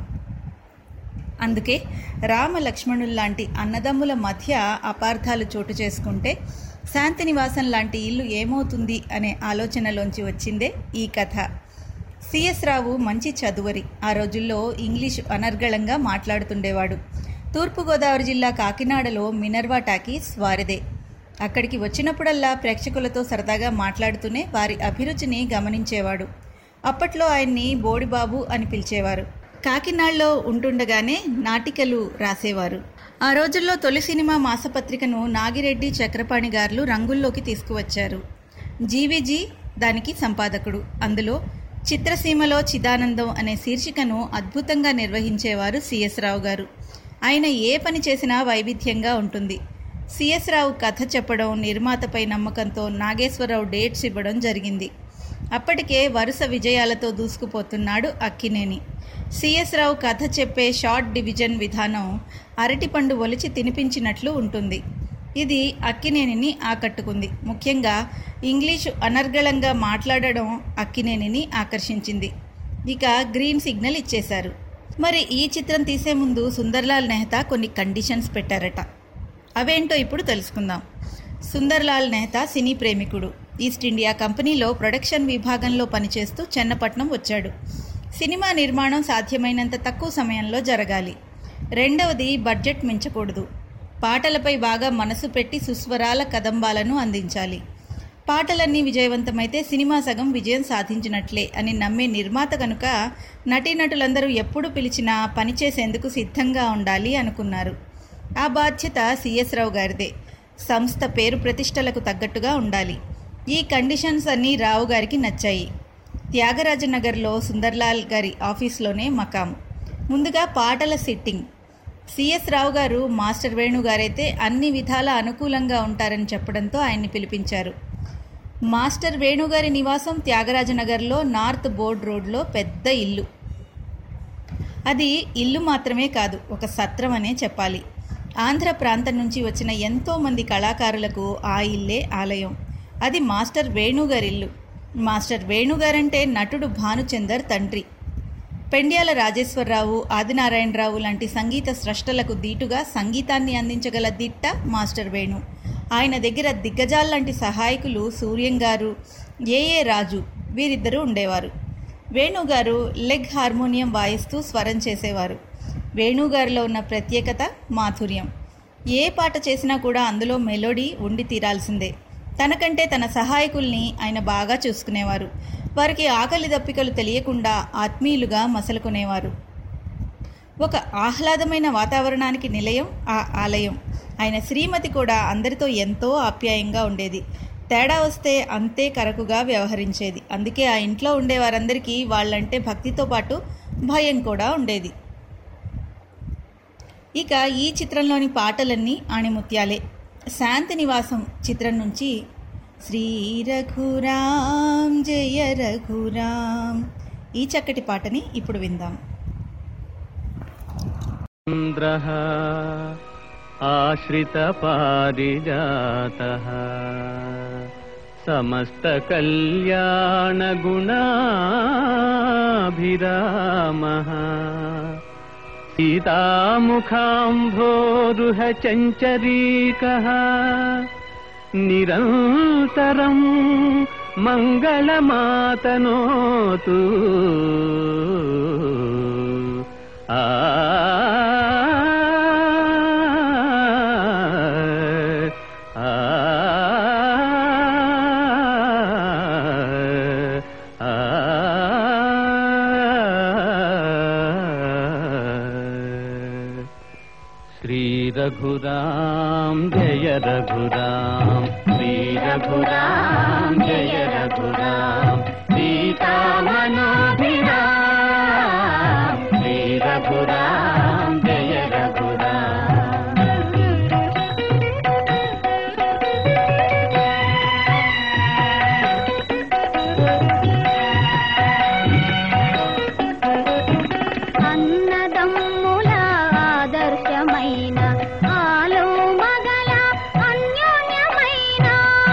అందుకే రామ లక్ష్మణుల్లాంటి అన్నదమ్ముల మధ్య అపార్థాలు చోటు చేసుకుంటే శాంతినివాసం లాంటి ఇల్లు ఏమవుతుంది అనే ఆలోచనలోంచి వచ్చిందే ఈ కథ సిఎస్ రావు మంచి చదువరి ఆ రోజుల్లో ఇంగ్లీషు అనర్గళంగా మాట్లాడుతుండేవాడు తూర్పుగోదావరి జిల్లా కాకినాడలో మినర్వా టాకీస్ వారిదే అక్కడికి వచ్చినప్పుడల్లా ప్రేక్షకులతో సరదాగా మాట్లాడుతూనే వారి అభిరుచిని గమనించేవాడు అప్పట్లో ఆయన్ని బోడిబాబు అని పిలిచేవారు కాకినాడలో ఉంటుండగానే నాటికలు రాసేవారు ఆ రోజుల్లో తొలి సినిమా మాసపత్రికను నాగిరెడ్డి చక్రపాణి గారు రంగుల్లోకి తీసుకువచ్చారు జీవిజీ దానికి సంపాదకుడు అందులో చిత్రసీమలో చిదానందం అనే శీర్షికను అద్భుతంగా నిర్వహించేవారు సిఎస్ రావు గారు ఆయన ఏ పని చేసినా వైవిధ్యంగా ఉంటుంది సిఎస్ రావు కథ చెప్పడం నిర్మాతపై నమ్మకంతో నాగేశ్వరరావు డేట్స్ ఇవ్వడం జరిగింది అప్పటికే వరుస విజయాలతో దూసుకుపోతున్నాడు అక్కినేని సిఎస్ రావు కథ చెప్పే షార్ట్ డివిజన్ విధానం అరటిపండు ఒలిచి తినిపించినట్లు ఉంటుంది ఇది అక్కినేనిని ఆకట్టుకుంది ముఖ్యంగా ఇంగ్లీషు అనర్గళంగా మాట్లాడడం అక్కినేనిని ఆకర్షించింది ఇక గ్రీన్ సిగ్నల్ ఇచ్చేశారు మరి ఈ చిత్రం తీసే ముందు సుందర్లాల్ నెహ్తా కొన్ని కండిషన్స్ పెట్టారట అవేంటో ఇప్పుడు తెలుసుకుందాం సుందర్లాల్ నెహ్తా సినీ ప్రేమికుడు ఈస్ట్ ఇండియా కంపెనీలో ప్రొడక్షన్ విభాగంలో పనిచేస్తూ చెన్నపట్నం వచ్చాడు సినిమా నిర్మాణం సాధ్యమైనంత తక్కువ సమయంలో జరగాలి రెండవది బడ్జెట్ మించకూడదు పాటలపై బాగా మనసు పెట్టి సుస్వరాల కదంబాలను అందించాలి పాటలన్నీ విజయవంతమైతే సినిమా సగం విజయం సాధించినట్లే అని నమ్మే నిర్మాత కనుక నటీనటులందరూ ఎప్పుడు పిలిచినా పనిచేసేందుకు సిద్ధంగా ఉండాలి అనుకున్నారు ఆ బాధ్యత సిఎస్ రావు గారిదే సంస్థ పేరు ప్రతిష్టలకు తగ్గట్టుగా ఉండాలి ఈ కండిషన్స్ అన్నీ రావు గారికి నచ్చాయి త్యాగరాజనగర్లో సుందర్లాల్ గారి ఆఫీస్లోనే మకాం ముందుగా పాటల సిట్టింగ్ సిఎస్ రావు గారు మాస్టర్ వేణు గారైతే అన్ని విధాల అనుకూలంగా ఉంటారని చెప్పడంతో ఆయన్ని పిలిపించారు మాస్టర్ వేణుగారి నివాసం త్యాగరాజనగర్లో నార్త్ బోర్డ్ రోడ్లో పెద్ద ఇల్లు అది ఇల్లు మాత్రమే కాదు ఒక సత్రం అనే చెప్పాలి ఆంధ్ర ప్రాంతం నుంచి వచ్చిన ఎంతో మంది కళాకారులకు ఆ ఇల్లే ఆలయం అది మాస్టర్ వేణుగారి ఇల్లు మాస్టర్ వేణుగారంటే నటుడు భానుచందర్ తండ్రి పెండ్యాల రాజేశ్వరరావు ఆదినారాయణరావు లాంటి సంగీత స్రష్టలకు దీటుగా సంగీతాన్ని అందించగల దిట్ట మాస్టర్ వేణు ఆయన దగ్గర దిగ్గజాల్లాంటి సహాయకులు సూర్యం గారు ఏఏ రాజు వీరిద్దరూ ఉండేవారు వేణుగారు లెగ్ హార్మోనియం వాయిస్తూ స్వరం చేసేవారు వేణుగారిలో ఉన్న ప్రత్యేకత మాధుర్యం ఏ పాట చేసినా కూడా అందులో మెలోడీ ఉండి తీరాల్సిందే తనకంటే తన సహాయకుల్ని ఆయన బాగా చూసుకునేవారు వారికి ఆకలి దప్పికలు తెలియకుండా ఆత్మీయులుగా మసలుకునేవారు ఒక ఆహ్లాదమైన వాతావరణానికి నిలయం ఆ ఆలయం ఆయన శ్రీమతి కూడా అందరితో ఎంతో ఆప్యాయంగా ఉండేది తేడా వస్తే అంతే కరకుగా వ్యవహరించేది అందుకే ఆ ఇంట్లో ఉండే వారందరికీ వాళ్ళంటే భక్తితో పాటు భయం కూడా ఉండేది ఇక ఈ చిత్రంలోని పాటలన్నీ ఆణిముత్యాలే శాంతి నివాసం చిత్రం నుంచి శ్రీ రఘురాం జయ రఘురాం ఈ చక్కటి పాటని ఇప్పుడు విందాం इन्द्रः आश्रितपारिजातः समस्तकल्याणगुणाभिरामः सीतामुखाम्भोरुह चञ्चरीकः निरन्तरं मङ्गलमातनोतु आ श्रीरघुराम जय रघुराम श्रीरघुराम जय रघुराम सीतामनोभिराम श्रीरघुराम जय रघुराम అన్నదమ్ముల ఆదర్శమైన ఆలో మగల అన్యోన్యమైన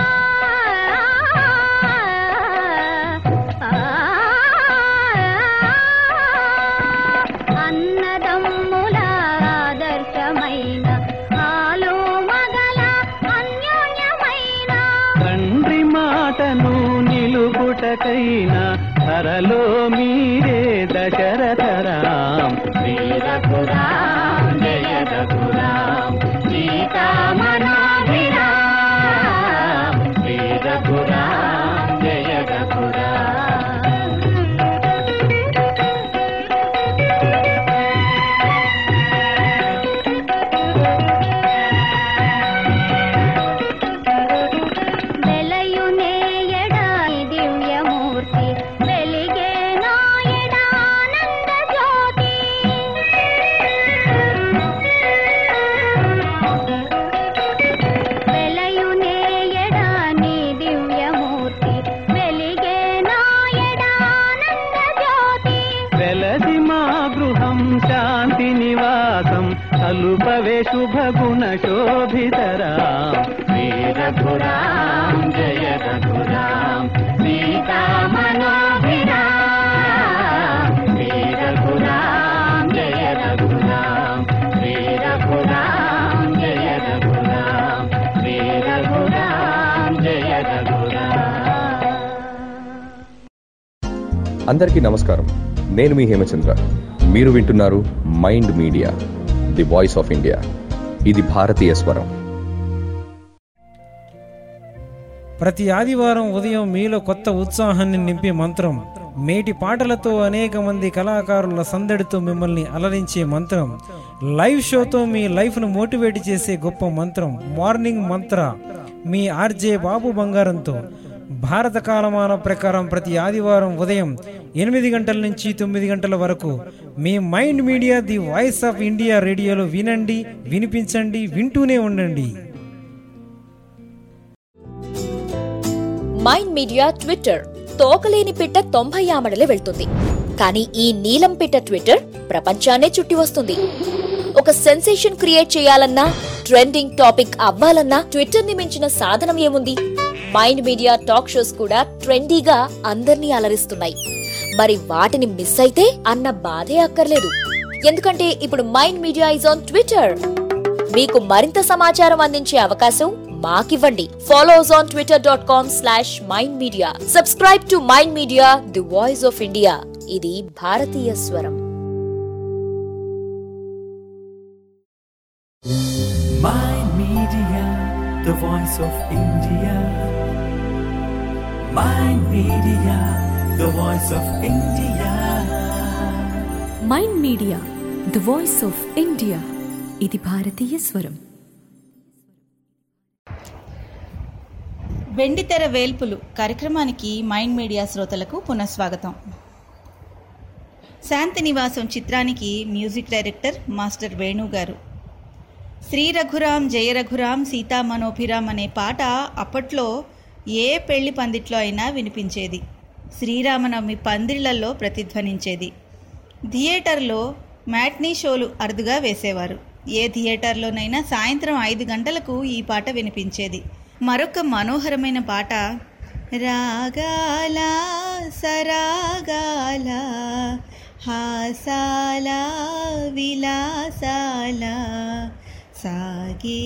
అన్నదమ్ముల ఆదర్శమైన ఆలో మగల అన్యోన్యమైన తండ్రి మాటను నిలుపుటకైనా ధరలో మీరే దశరథరాం శ్రీరఘురాం జయ రఘురాం సీతామనాభిరాం శ్రీరఘురాం జయ రఘురాం వెలయునేయడాని దివ్యమూర్తి వెలిగే నాయడానంద జ్యోతి వెలయునేయడాని దివ్యమూర్తి వెలిగే నాయడానంద జ్యోతి వెలసి మా గృహం శాంతి నివాసం కలుపవే శుభగుణ శోభితరాం శ్రీరఘురాం జయ రఘురాం జరగురా అందరికీ నమస్కారం నేను మీ హేమచంద్ర మీరు వింటున్నారు mind media the voice of India ఇది భారతీయ స్వరం ప్రతి ఆదివారం ఉదయం మీలో కొత్త ఉత్సాహాన్ని నింపే మంత్రం మేటి పాటలతో అనేక మంది కళాకారుల సందడితో మిమ్మల్ని అలరించే మంత్రం లైవ్ షోతో మీ లైఫ్ను మోటివేట్ చేసే గొప్ప మంత్రం మార్నింగ్ మంత్ర మీ ఆర్జే బాబు బంగారంతో భారత కాలమాన ప్రకారం ప్రతి ఆదివారం ఉదయం ఎనిమిది గంటల నుంచి తొమ్మిది గంటల వరకు మీ mind media the voice of India రేడియోలో వినండి వినిపించండి వింటూనే ఉండండి మైండ్ మీడియా ట్విట్టర్ తోకలేని పిట్ట తొంభై ఆమడలే వెళ్తుంది కానీ ఈ నీలం పిట్ట ట్విట్టర్ ప్రపంచాన్నే చుట్టి వస్తుంది ఒక సెన్సేషన్ క్రియేట్ చేయాలన్నా ట్రెండింగ్ టాపిక్ అవ్వాలన్నా ట్విట్టర్ ని మించిన సాధనం ఏముంది మైండ్ మీడియా టాక్ షోస్ కూడా ట్రెండీగా అందర్నీ అలరిస్తున్నాయి మరి వాటిని మిస్ అయితే అన్న బాధే అక్కర్లేదు ఎందుకంటే ఇప్పుడు mind media is on Twitter మీకు మరింత సమాచారం అందించే అవకాశం మాకివ్వండి follow us on Twitter dot com slash mind media subscribe to mind media the voice of India ఇది భారతీయ స్వరం Mind Media, the voice of India. Mind Media, the voice of India. Mind media the voice of India ఇది భారతీయ స్వరం వెండితెర వేల్పులు కార్యక్రమానికి mind media శ్రోతలకు పునఃస్వాగతం శాంతి నివాసం చిత్రానికి మ్యూజిక్ డైరెక్టర్ మాస్టర్ వేణు గారు శ్రీ రఘురాం జయ రఘురాం సీతా మనోభిరాం అనే పాట అప్పట్లో ఏ పెళ్లి పందిట్లో అయినా వినిపించేది శ్రీరామనవమి పందిళ్లలో ప్రతిధ్వనించేది థియేటర్లో మ్యాట్నీ షోలు అరుదుగా వేసేవారు ఏ థియేటర్లోనైనా సాయంత్రం ఐదు గంటలకు ఈ పాట వినిపించేది మరొక మనోహరమైన పాట రాగాల సరాగాల హాసాల విలాసాల సాగే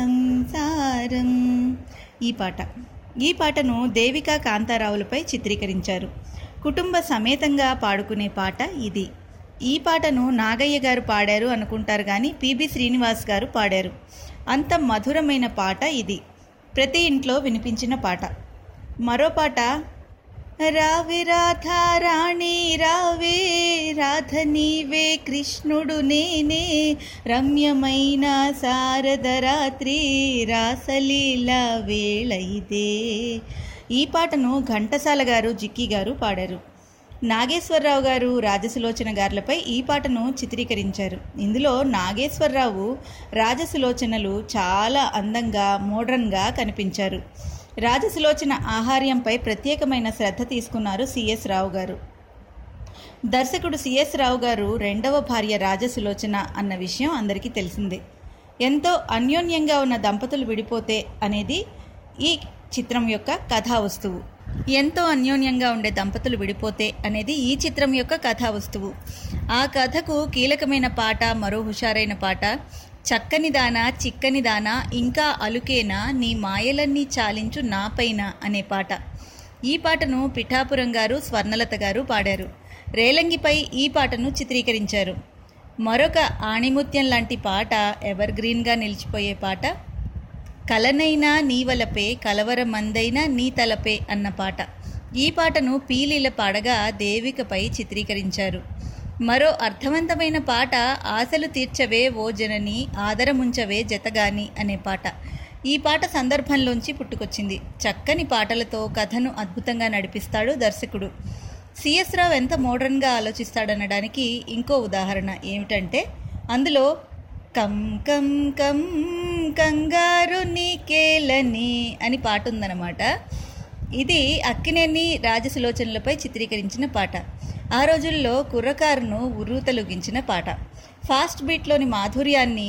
సంసారం ఈ పాట ఈ పాటను దేవికా కాంతారావులపై చిత్రీకరించారు కుటుంబ సమేతంగా పాడుకునే పాట ఇది ఈ పాటను నాగయ్య గారు పాడారు అనుకుంటారు కానీ పిబి శ్రీనివాస్ గారు పాడారు అంత మధురమైన పాట ఇది ప్రతి ఇంట్లో వినిపించిన పాట మరో పాట రావే రాధా రాణి రావే రాధ నీవే కృష్ణుడు నేనే రమ్యమైన శారద రాత్రి రాసలీల వేళ ఇదే ఈ పాటను ఘంటసాల గారు జిక్కి గారు పాడారు నాగేశ్వరరావు గారు రాజసులోచన గారులపై ఈ పాటను చిత్రీకరించారు ఇందులో నాగేశ్వరరావు రాజసులోచనలు చాలా అందంగా మోడ్రన్గా కనిపించారు రాజసులోచన ఆహార్యంపై ప్రత్యేకమైన శ్రద్ధ తీసుకున్నారు సిఎస్ రావు గారు దర్శకుడు సిఎస్ రావు గారు రెండవ భార్య రాజసులోచన అన్న విషయం అందరికీ తెలిసిందే ఎంతో అన్యోన్యంగా ఉన్న దంపతులు విడిపోతే అనేది ఈ చిత్రం యొక్క కథా వస్తువు ఎంతో అన్యోన్యంగా ఉండే దంపతులు విడిపోతే అనేది ఈ చిత్రం యొక్క కథా వస్తువు ఆ కథకు కీలకమైన పాట మరో హుషారైన పాట చక్కని దాన చిక్కని దాన ఇంకా అలుకేనా నీ మాయలన్నీ చాలించు నాపైన అనే పాట ఈ పాటను పిఠాపురం గారు స్వర్ణలత గారు పాడారు రేలంగిపై ఈ పాటను చిత్రీకరించారు మరొక ఆణిముత్యం లాంటి పాట ఎవర్ గ్రీన్గా నిలిచిపోయే పాట కలనైనా నీవలపే కలవరమందైనా నీ తలపే అన్న పాట ఈ పాటను పీలీల పాడగా దేవికపై చిత్రీకరించారు మరో అర్థవంతమైన పాట ఆశలు తీర్చవే ఓ జనని ఆదరముంచవే జతగాని అనే పాట ఈ పాట సందర్భంలోంచి పుట్టుకొచ్చింది చక్కని పాటలతో కథను అద్భుతంగా నడిపిస్తాడు దర్శకుడు సిఎస్ రావు ఎంత మోడర్న్గా ఆలోచిస్తాడనడానికి ఇంకో ఉదాహరణ ఏమిటంటే అందులో కం కం కం కంగారు నీకేలని అని పాట ఉందన్నమాట ఇది అక్కినేని రాజసులోచనలపై చిత్రీకరించిన పాట ఆ రోజుల్లో కుర్రకారును ఉర్రూతలుగించిన పాట ఫాస్ట్ బీట్లోని మాధుర్యాన్ని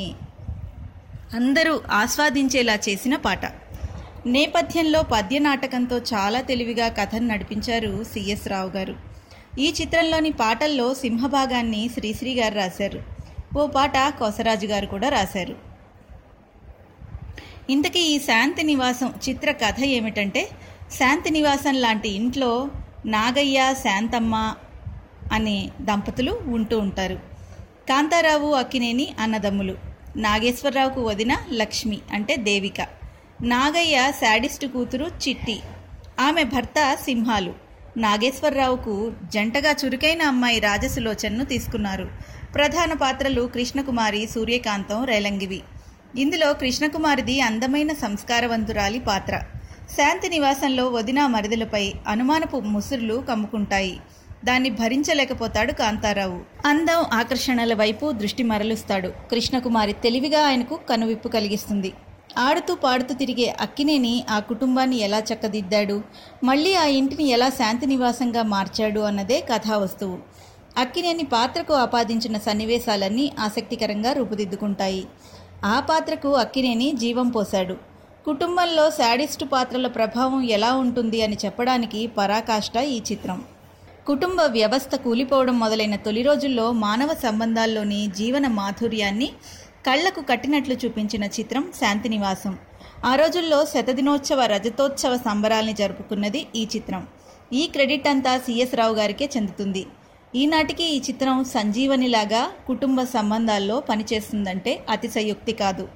అందరూ ఆస్వాదించేలా చేసిన పాట నేపథ్యంలో పద్య నాటకంతో చాలా తెలివిగా కథను నడిపించారు సిఎస్ రావు గారు ఈ చిత్రంలోని పాటల్లో సింహభాగాన్ని శ్రీశ్రీ గారు రాశారు ఓ పాట కొసరాజు గారు కూడా రాశారు ఇంతకీ ఈ శాంతి నివాసం చిత్ర కథ ఏమిటంటే శాంతి నివాసం లాంటి ఇంట్లో నాగయ్య శాంతమ్మ అనే దంపతులు ఉంటూ ఉంటారు కాంతారావు అక్కినేని అన్నదమ్ములు నాగేశ్వరరావుకు వదిన లక్ష్మి అంటే దేవిక నాగయ్య శాడిస్టు కూతురు చిట్టి ఆమె భర్త సింహాలు నాగేశ్వరరావుకు జంటగా చురుకైన అమ్మాయి రాజసులోచనను తీసుకున్నారు ప్రధాన పాత్రలు కృష్ణకుమారి సూర్యకాంతం రేలంగివి ఇందులో కృష్ణకుమారిది అందమైన సంస్కారవంతురాలి పాత్ర శాంతి నివాసంలో వదిన మరిదలపై అనుమానపు ముసురులు కమ్ముకుంటాయి దాన్ని భరించలేకపోతాడు కాంతారావు అందం ఆకర్షణల వైపు దృష్టి మరలుస్తాడు కృష్ణకుమారి తెలివిగా ఆయనకు కనువిప్పు కలిగిస్తుంది ఆడుతూ పాడుతూ తిరిగే అక్కినేని ఆ కుటుంబాన్ని ఎలా చక్కదిద్దాడు మళ్ళీ ఆ ఇంటిని ఎలా శాంతి నివాసంగా మార్చాడు అన్నదే కథా వస్తువు అక్కినేని పాత్రకు ఆపాదించిన సన్నివేశాలన్నీ ఆసక్తికరంగా రూపుదిద్దుకుంటాయి ఆ పాత్రకు అక్కినేని జీవం పోశాడు కుటుంబంలో శాడిస్టు పాత్రల ప్రభావం ఎలా ఉంటుంది అని చెప్పడానికి పరాకాష్ట ఈ చిత్రం కుటుంబ వ్యవస్థ కూలిపోవడం మొదలైన తొలి రోజుల్లో మానవ సంబంధాల్లోని జీవన మాధుర్యాన్ని కళ్లకు కట్టినట్లు చూపించిన చిత్రం శాంతినివాసం ఆ రోజుల్లో శతదినోత్సవ రజతోత్సవ సంబరాల్ని జరుపుకున్నది ఈ చిత్రం ఈ క్రెడిట్ అంతా సిఎస్ రావు గారికే చెందుతుంది ఈనాటికి ఈ చిత్రం సంజీవనిలాగా కుటుంబ సంబంధాల్లో పనిచేస్తుందంటే అతిశయోక్తి కాదు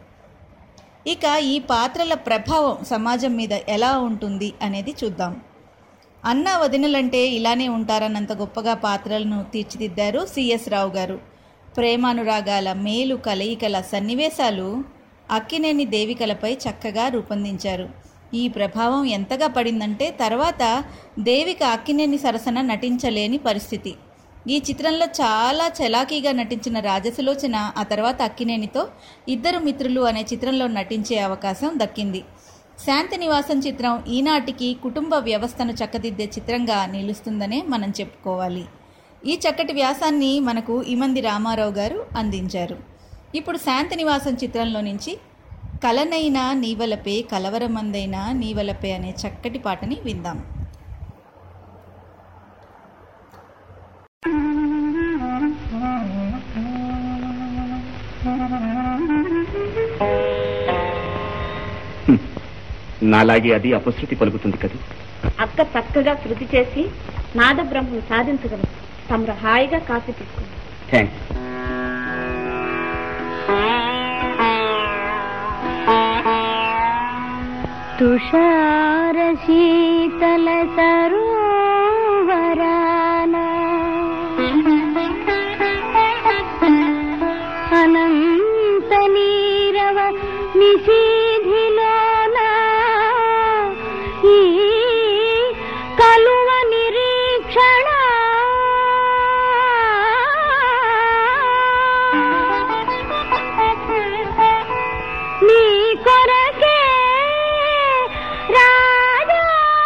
ఇక ఈ పాత్రల ప్రభావం సమాజం మీద ఎలా ఉంటుంది అనేది చూద్దాం అన్న వదినలంటే ఇలానే ఉంటారన్నంత గొప్పగా పాత్రలను తీర్చిదిద్దారు సిఎస్ రావు గారు ప్రేమానురాగాల మేలు కలయికల సన్నివేశాలు అక్కినేని దేవికలపై చక్కగా రూపొందించారు ఈ ప్రభావం ఎంతగా పడిందంటే తర్వాత దేవిక అక్కినేని సరసన నటించలేని పరిస్థితి ఈ చిత్రంలో చాలా చలాకీగా నటించిన రాజసులోచన ఆ తర్వాత అక్కినేనితో ఇద్దరు మిత్రులు అనే చిత్రంలో నటించే అవకాశం దక్కింది శాంతి నివాసం చిత్రం ఈనాటికి కుటుంబ వ్యవస్థను చక్కదిద్దే చిత్రంగా నిలుస్తుందనే మనం చెప్పుకోవాలి ఈ చక్కటి వ్యాసాన్ని మనకు ఇమంది రామారావు గారు అందించారు ఇప్పుడు శాంతి నివాసం చిత్రంలో నుంచి కలనైనా నీవలపే కలవరమందైనా నీవలపే అనే చక్కటి పాటని విందాం నాలాగే అది అపశృతి పలుకుతుంది కదా అక్క చక్కగా శృతి చేసి నాద బ్రహ్మను సాధించగలరు తమరు హాయిగా కాఫీ తీసుకుంది థ్యాంక్స్ तुषार शीतल सरोवराना అనంత నీరవ నిశీధిలోన ఈ కలువ నిరీక్షణ నీ కొరకే రాజా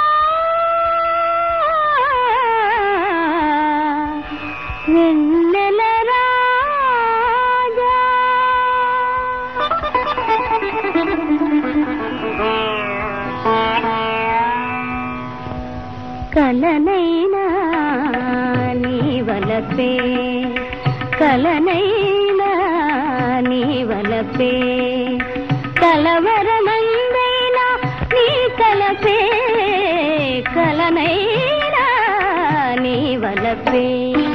వెన్నెల రాజా కలనైనా నీ వలపే కలనైనా నీ వలపే కలవరమందైనా నీ కలపే కలనైనా నీ వలపే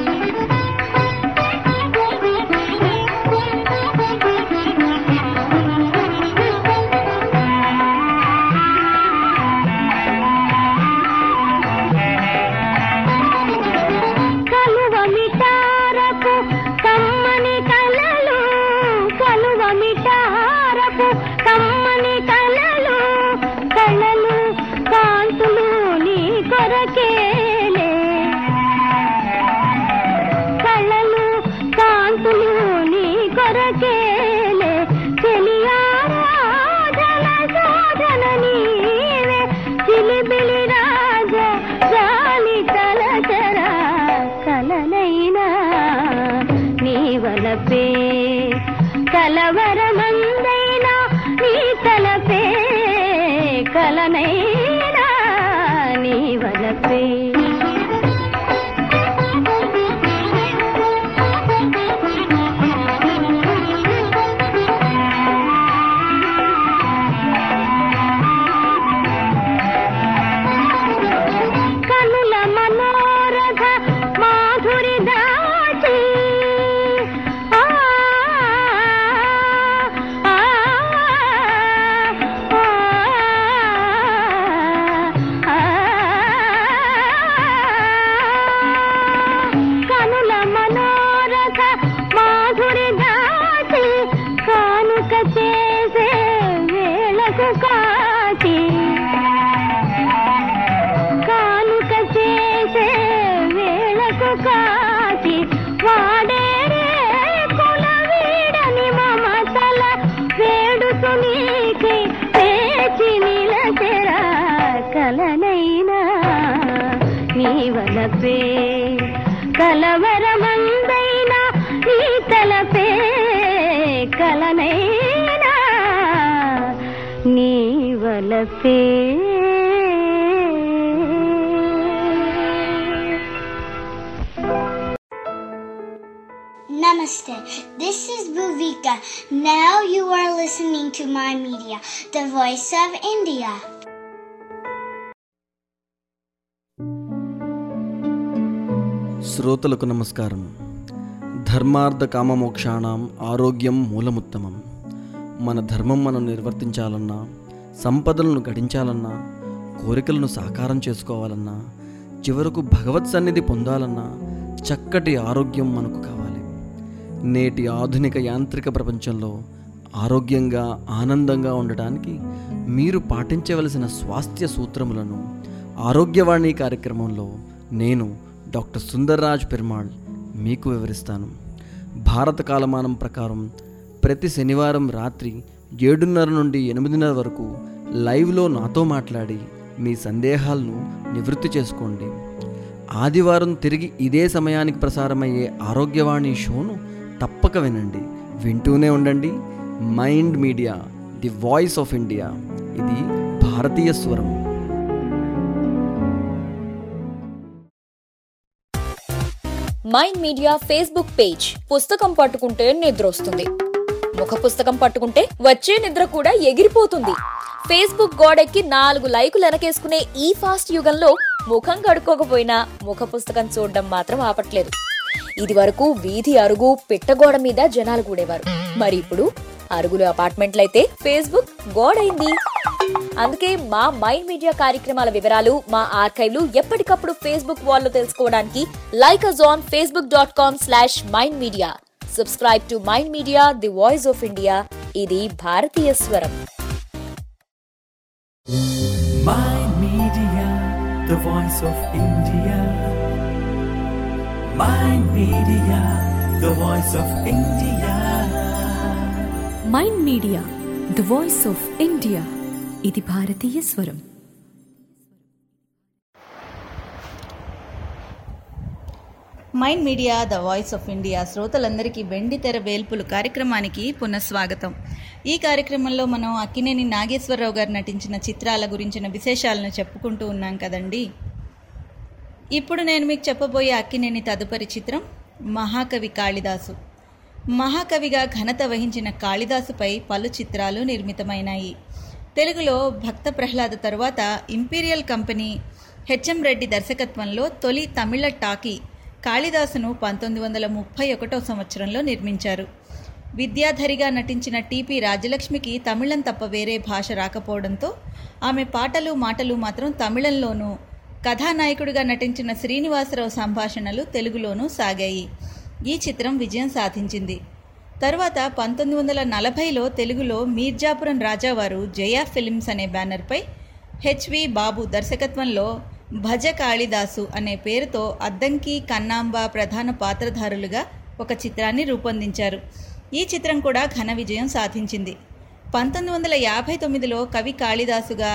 కలువ మిటారపు కమ్మని కలలు కలువ మిటారపు కమ్మని కలలు కళలు కాంతులు నీ కొరకేలే వలపే కలవరమందైనా నీ తలపే కలనైనా నీ వలపే Namaste. This is Bhuvika. Now you are listening to my media, the voice of India. శ్రోతలకు నమస్కారం ధర్మార్థ కామమోక్షాణం ఆరోగ్యం మూలముత్తమం మన ధర్మం మనం నిర్వర్తించాలన్నా సంపదలను గడించాలన్నా కోరికలను సాకారం చేసుకోవాలన్నా చివరకు భగవత్ సన్నిధి పొందాలన్నా చక్కటి ఆరోగ్యం మనకు కావాలి నేటి ఆధునిక యాంత్రిక ప్రపంచంలో ఆరోగ్యంగా ఆనందంగా ఉండటానికి మీరు పాటించవలసిన స్వాస్థ్య సూత్రములను ఆరోగ్యవాణి కార్యక్రమంలో నేను డాక్టర్ సుందర్రాజ్ పెరుమాళ్ మీకు వివరిస్తాను భారత కాలమానం ప్రకారం ప్రతి శనివారం రాత్రి ఏడున్నర నుండి ఎనిమిదిన్నర వరకు లైవ్లో నాతో మాట్లాడి మీ సందేహాలను నివృత్తి చేసుకోండి ఆదివారం తిరిగి ఇదే సమయానికి ప్రసారమయ్యే ఆరోగ్యవాణి షోను తప్పక వినండి వింటూనే ఉండండి mind media the voice of India ఇది భారతీయ స్వరం మైండ్ మీడియా ఫేస్బుక్ పేజ్ పుస్తకం పట్టుకుంటే నిద్ర వస్తుంది ముఖ పుస్తకం పట్టుకుంటే వచ్చే నిద్ర కూడా ఎగిరిపోతుంది ఫేస్బుక్ గోడెక్కి నాలుగు లైకులు వెనకేసుకునే ఈ ఫాస్ట్ యుగంలో ముఖం కడుక్కోకపోయినా ముఖ పుస్తకం చూడడం మాత్రం ఆపట్లేదు ఇది వరకు వీధి అరుగు పిట్టగోడ మీద జనాలు కూడేవారు మరి ఇప్పుడు అరుగులు అపార్ట్మెంట్లయితే ఫేస్బుక్ గోడైంది అందుకే మా మైండ్ మీడియా కార్యక్రమాల వివరాలు మా ఆర్కైవ్లు ఎప్పటికప్పుడు ఫేస్బుక్ వాల్లో తెలుసుకోవడానికి like us on Facebook dot com slash mind media subscribe to mind media the voice of India ఇది భారతీయ స్వరం Mind Media, the voice of India. Mind Media, the voice of India. Mind media the voice of India ఇది భారతీయ స్వరం mind media the voice of India శ్రోతలందరికీ వెండి తెర వేల్పులు కార్యక్రమానికి పునఃస్వాగతం ఈ కార్యక్రమంలో మనం అక్కినేని నాగేశ్వరరావు గారు నటించిన చిత్రాల గురించిన విశేషాలను చెప్పుకుంటూ ఉన్నాం కదండి ఇప్పుడు నేను మీకు చెప్పబోయే అక్కినేని తదుపరి చిత్రం మహాకవి కాళిదాసు మహాకవిగా ఘనత వహించిన కాళిదాసుపై పలు చిత్రాలు నిర్మితమైనాయి తెలుగులో భక్త ప్రహ్లాద తరువాత ఇంపీరియల్ కంపెనీ హెచ్ఎం రెడ్డి దర్శకత్వంలో తొలి తమిళ టాకీ కాళిదాసును పంతొమ్మిది వందల ముప్పై ఒకటో సంవత్సరంలో నిర్మించారు విద్యాధరిగా నటించిన టీపీ రాజలక్ష్మికి తమిళం తప్ప వేరే భాష రాకపోవడంతో ఆమె పాటలు మాటలు మాత్రం తమిళంలోనూ కథానాయకుడిగా నటించిన శ్రీనివాసరావు సంభాషణలు తెలుగులోనూ సాగాయి ఈ చిత్రం విజయం సాధించింది తర్వాత పంతొమ్మిది వందల నలభైలో తెలుగులో మీర్జాపురం రాజావారు జయా ఫిలిమ్స్ అనే బ్యానర్పై హెచ్వి బాబు దర్శకత్వంలో భజ కాళిదాసు అనే పేరుతో అద్దంకి కన్నాంబ ప్రధాన పాత్రధారులుగా ఒక చిత్రాన్ని రూపొందించారు ఈ చిత్రం కూడా ఘన విజయం సాధించింది పంతొమ్మిది వందల యాభై తొమ్మిదిలో కవి కాళిదాసుగా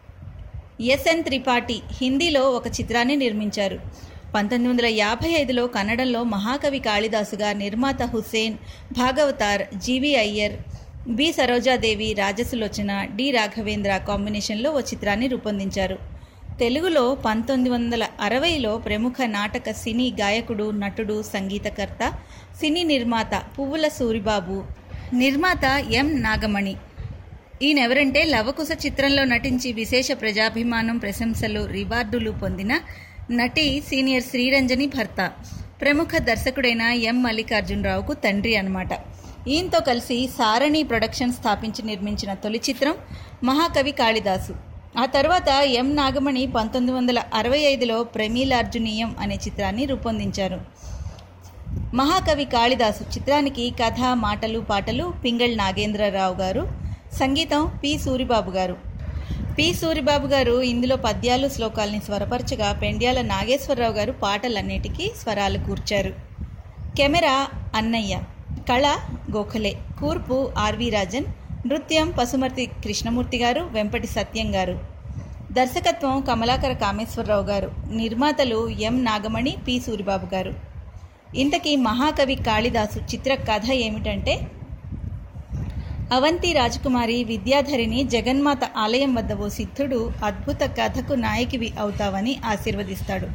ఎస్ఎన్ త్రిపాఠి హిందీలో ఒక చిత్రాన్ని నిర్మించారు పంతొమ్మిది వందల యాభై ఐదులో కన్నడంలో మహాకవి కాళిదాసుగా నిర్మాత Hussain Bhagavathar GV Iyer B Saroja Devi Rajasulochana D Raghavendra కాంబినేషన్లో ఓ చిత్రాన్ని రూపొందించారు తెలుగులో పంతొమ్మిది వందల అరవైలో ప్రముఖ నాటక సినీ గాయకుడు నటుడు సంగీతకర్త సినీ నిర్మాత పువ్వుల సూరిబాబు నిర్మాత ఎం నాగమణి ఈయనెవరంటే లవకుశ చిత్రంలో నటించి విశేష ప్రజాభిమానం ప్రశంసలు రివార్డులు పొందిన నటి సీనియర్ శ్రీరంజని భర్త ప్రముఖ దర్శకుడైన ఎం మల్లికార్జునరావుకు తండ్రి అన్నమాట ఈయనతో కలిసి సారణి ప్రొడక్షన్ స్థాపించి నిర్మించిన తొలి చిత్రం మహాకవి కాళిదాసు ఆ తర్వాత ఎం నాగమణి పంతొమ్మిది వందల అరవై ఐదులో ప్రమీలార్జునీయం అనే చిత్రాన్ని రూపొందించారు మహాకవి కాళిదాసు చిత్రానికి కథ మాటలు పాటలు పింగళ్ నాగేంద్రరావు గారు సంగీతం పి సూరిబాబు గారు పి సూరిబాబు గారు ఇందులో పద్యాలు శ్లోకాల్ని స్వరపరచగా పెండ్యాల నాగేశ్వరరావు గారు పాటలన్నిటికీ స్వరాలు కూర్చారు కెమెరా అన్నయ్య కళ గోఖలే కూర్పు ఆర్వి రాజన్ నృత్యం పసుమర్తి కృష్ణమూర్తి గారు వెంపటి సత్యం గారు దర్శకత్వం కమలాకర కామేశ్వరరావు గారు నిర్మాతలు ఎం నాగమణి పి సూరిబాబు గారు ఇంతకీ మహాకవి కాళిదాసు చిత్ర కథ ఏమిటంటే అవంతి రాజకుమారి విద్యాధరిని జగన్మాత ఆలయం వద్ద ఓ సిద్ధుడు అద్భుత కథకు నాయకివి అవుతావని ఆశీర్వదిస్తాడు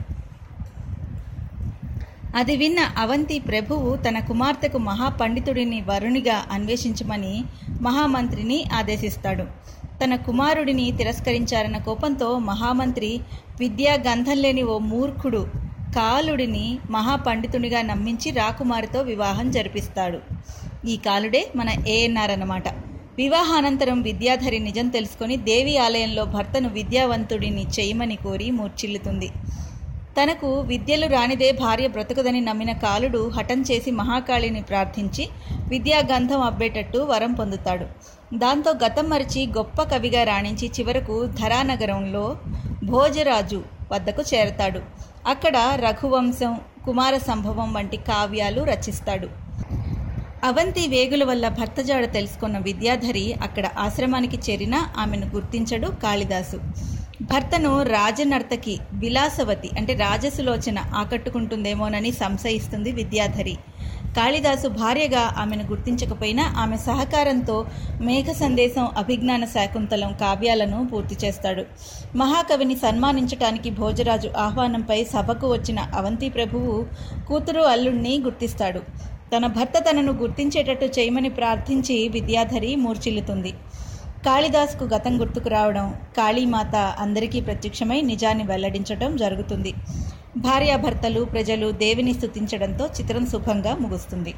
అది విన్న అవంతి ప్రభువు తన కుమార్తెకు మహాపండితుడిని వరుణిగా అన్వేషించమని మహామంత్రిని ఆదేశిస్తాడు తన కుమారుడిని తిరస్కరించారన్న కోపంతో మహామంత్రి విద్యా గంధం లేని ఓ మూర్ఖుడు కాలుడిని మహాపండితునిగా నమ్మించి రాకుమారితో వివాహం జరిపిస్తాడు ఈ కాలుడే మన ఏఎన్ఆర్ అన్నమాట వివాహానంతరం విద్యాధరి నిజం తెలుసుకొని దేవి ఆలయంలో భర్తను విద్యావంతుడిని చేయమని కోరి మూర్ఛిల్లుతుంది తనకు విద్యలు రానిదే భార్య బ్రతుకుదని నమ్మిన కాలుడు హఠం చేసి మహాకాళిని ప్రార్థించి విద్యా గంధం అబ్బేటట్టు వరం పొందుతాడు దాంతో గతం మరిచి గొప్ప కవిగా రాణించి చివరకు ధరానగరంలో భోజరాజు వద్దకు చేరతాడు అక్కడ రఘువంశం కుమార సంభవం వంటి కావ్యాలు రచిస్తాడు అవంతి వేగుల వల్ల భర్తజాడ తెలుసుకున్న విద్యాధరి అక్కడ ఆశ్రమానికి చేరినా ఆమెను గుర్తించడు కాళిదాసు భర్తను రాజనర్తకి విలాసవతి అంటే రాజసులోచన ఆకట్టుకుంటుందేమోనని సంశయిస్తుంది విద్యాధరి కాళిదాసు భార్యగా ఆమెను గుర్తించకపోయినా ఆమె సహకారంతో మేఘ సందేశం అభిజ్ఞాన శాకుంతలం కావ్యాలను పూర్తి చేస్తాడు మహాకవిని సన్మానించటానికి భోజరాజు ఆహ్వానంపై సభకు వచ్చిన అవంతి ప్రభువు కూతురు అల్లుణ్ణి గుర్తిస్తాడు తన భర్త తనను గుర్తించేటట్టు చేయమని ప్రార్థించి విద్యాధరి మూర్చిల్లుతుంది కాళిదాస్కు గతం గుర్తుకు రావడం కాళీమాత అందరికీ ప్రత్యక్షమై నిజాన్ని వెల్లడించడం జరుగుతుంది భార్యాభర్తలు ప్రజలు దేవిని స్తుతించడంతో చిత్రం శుభంగా ముగుస్తుంది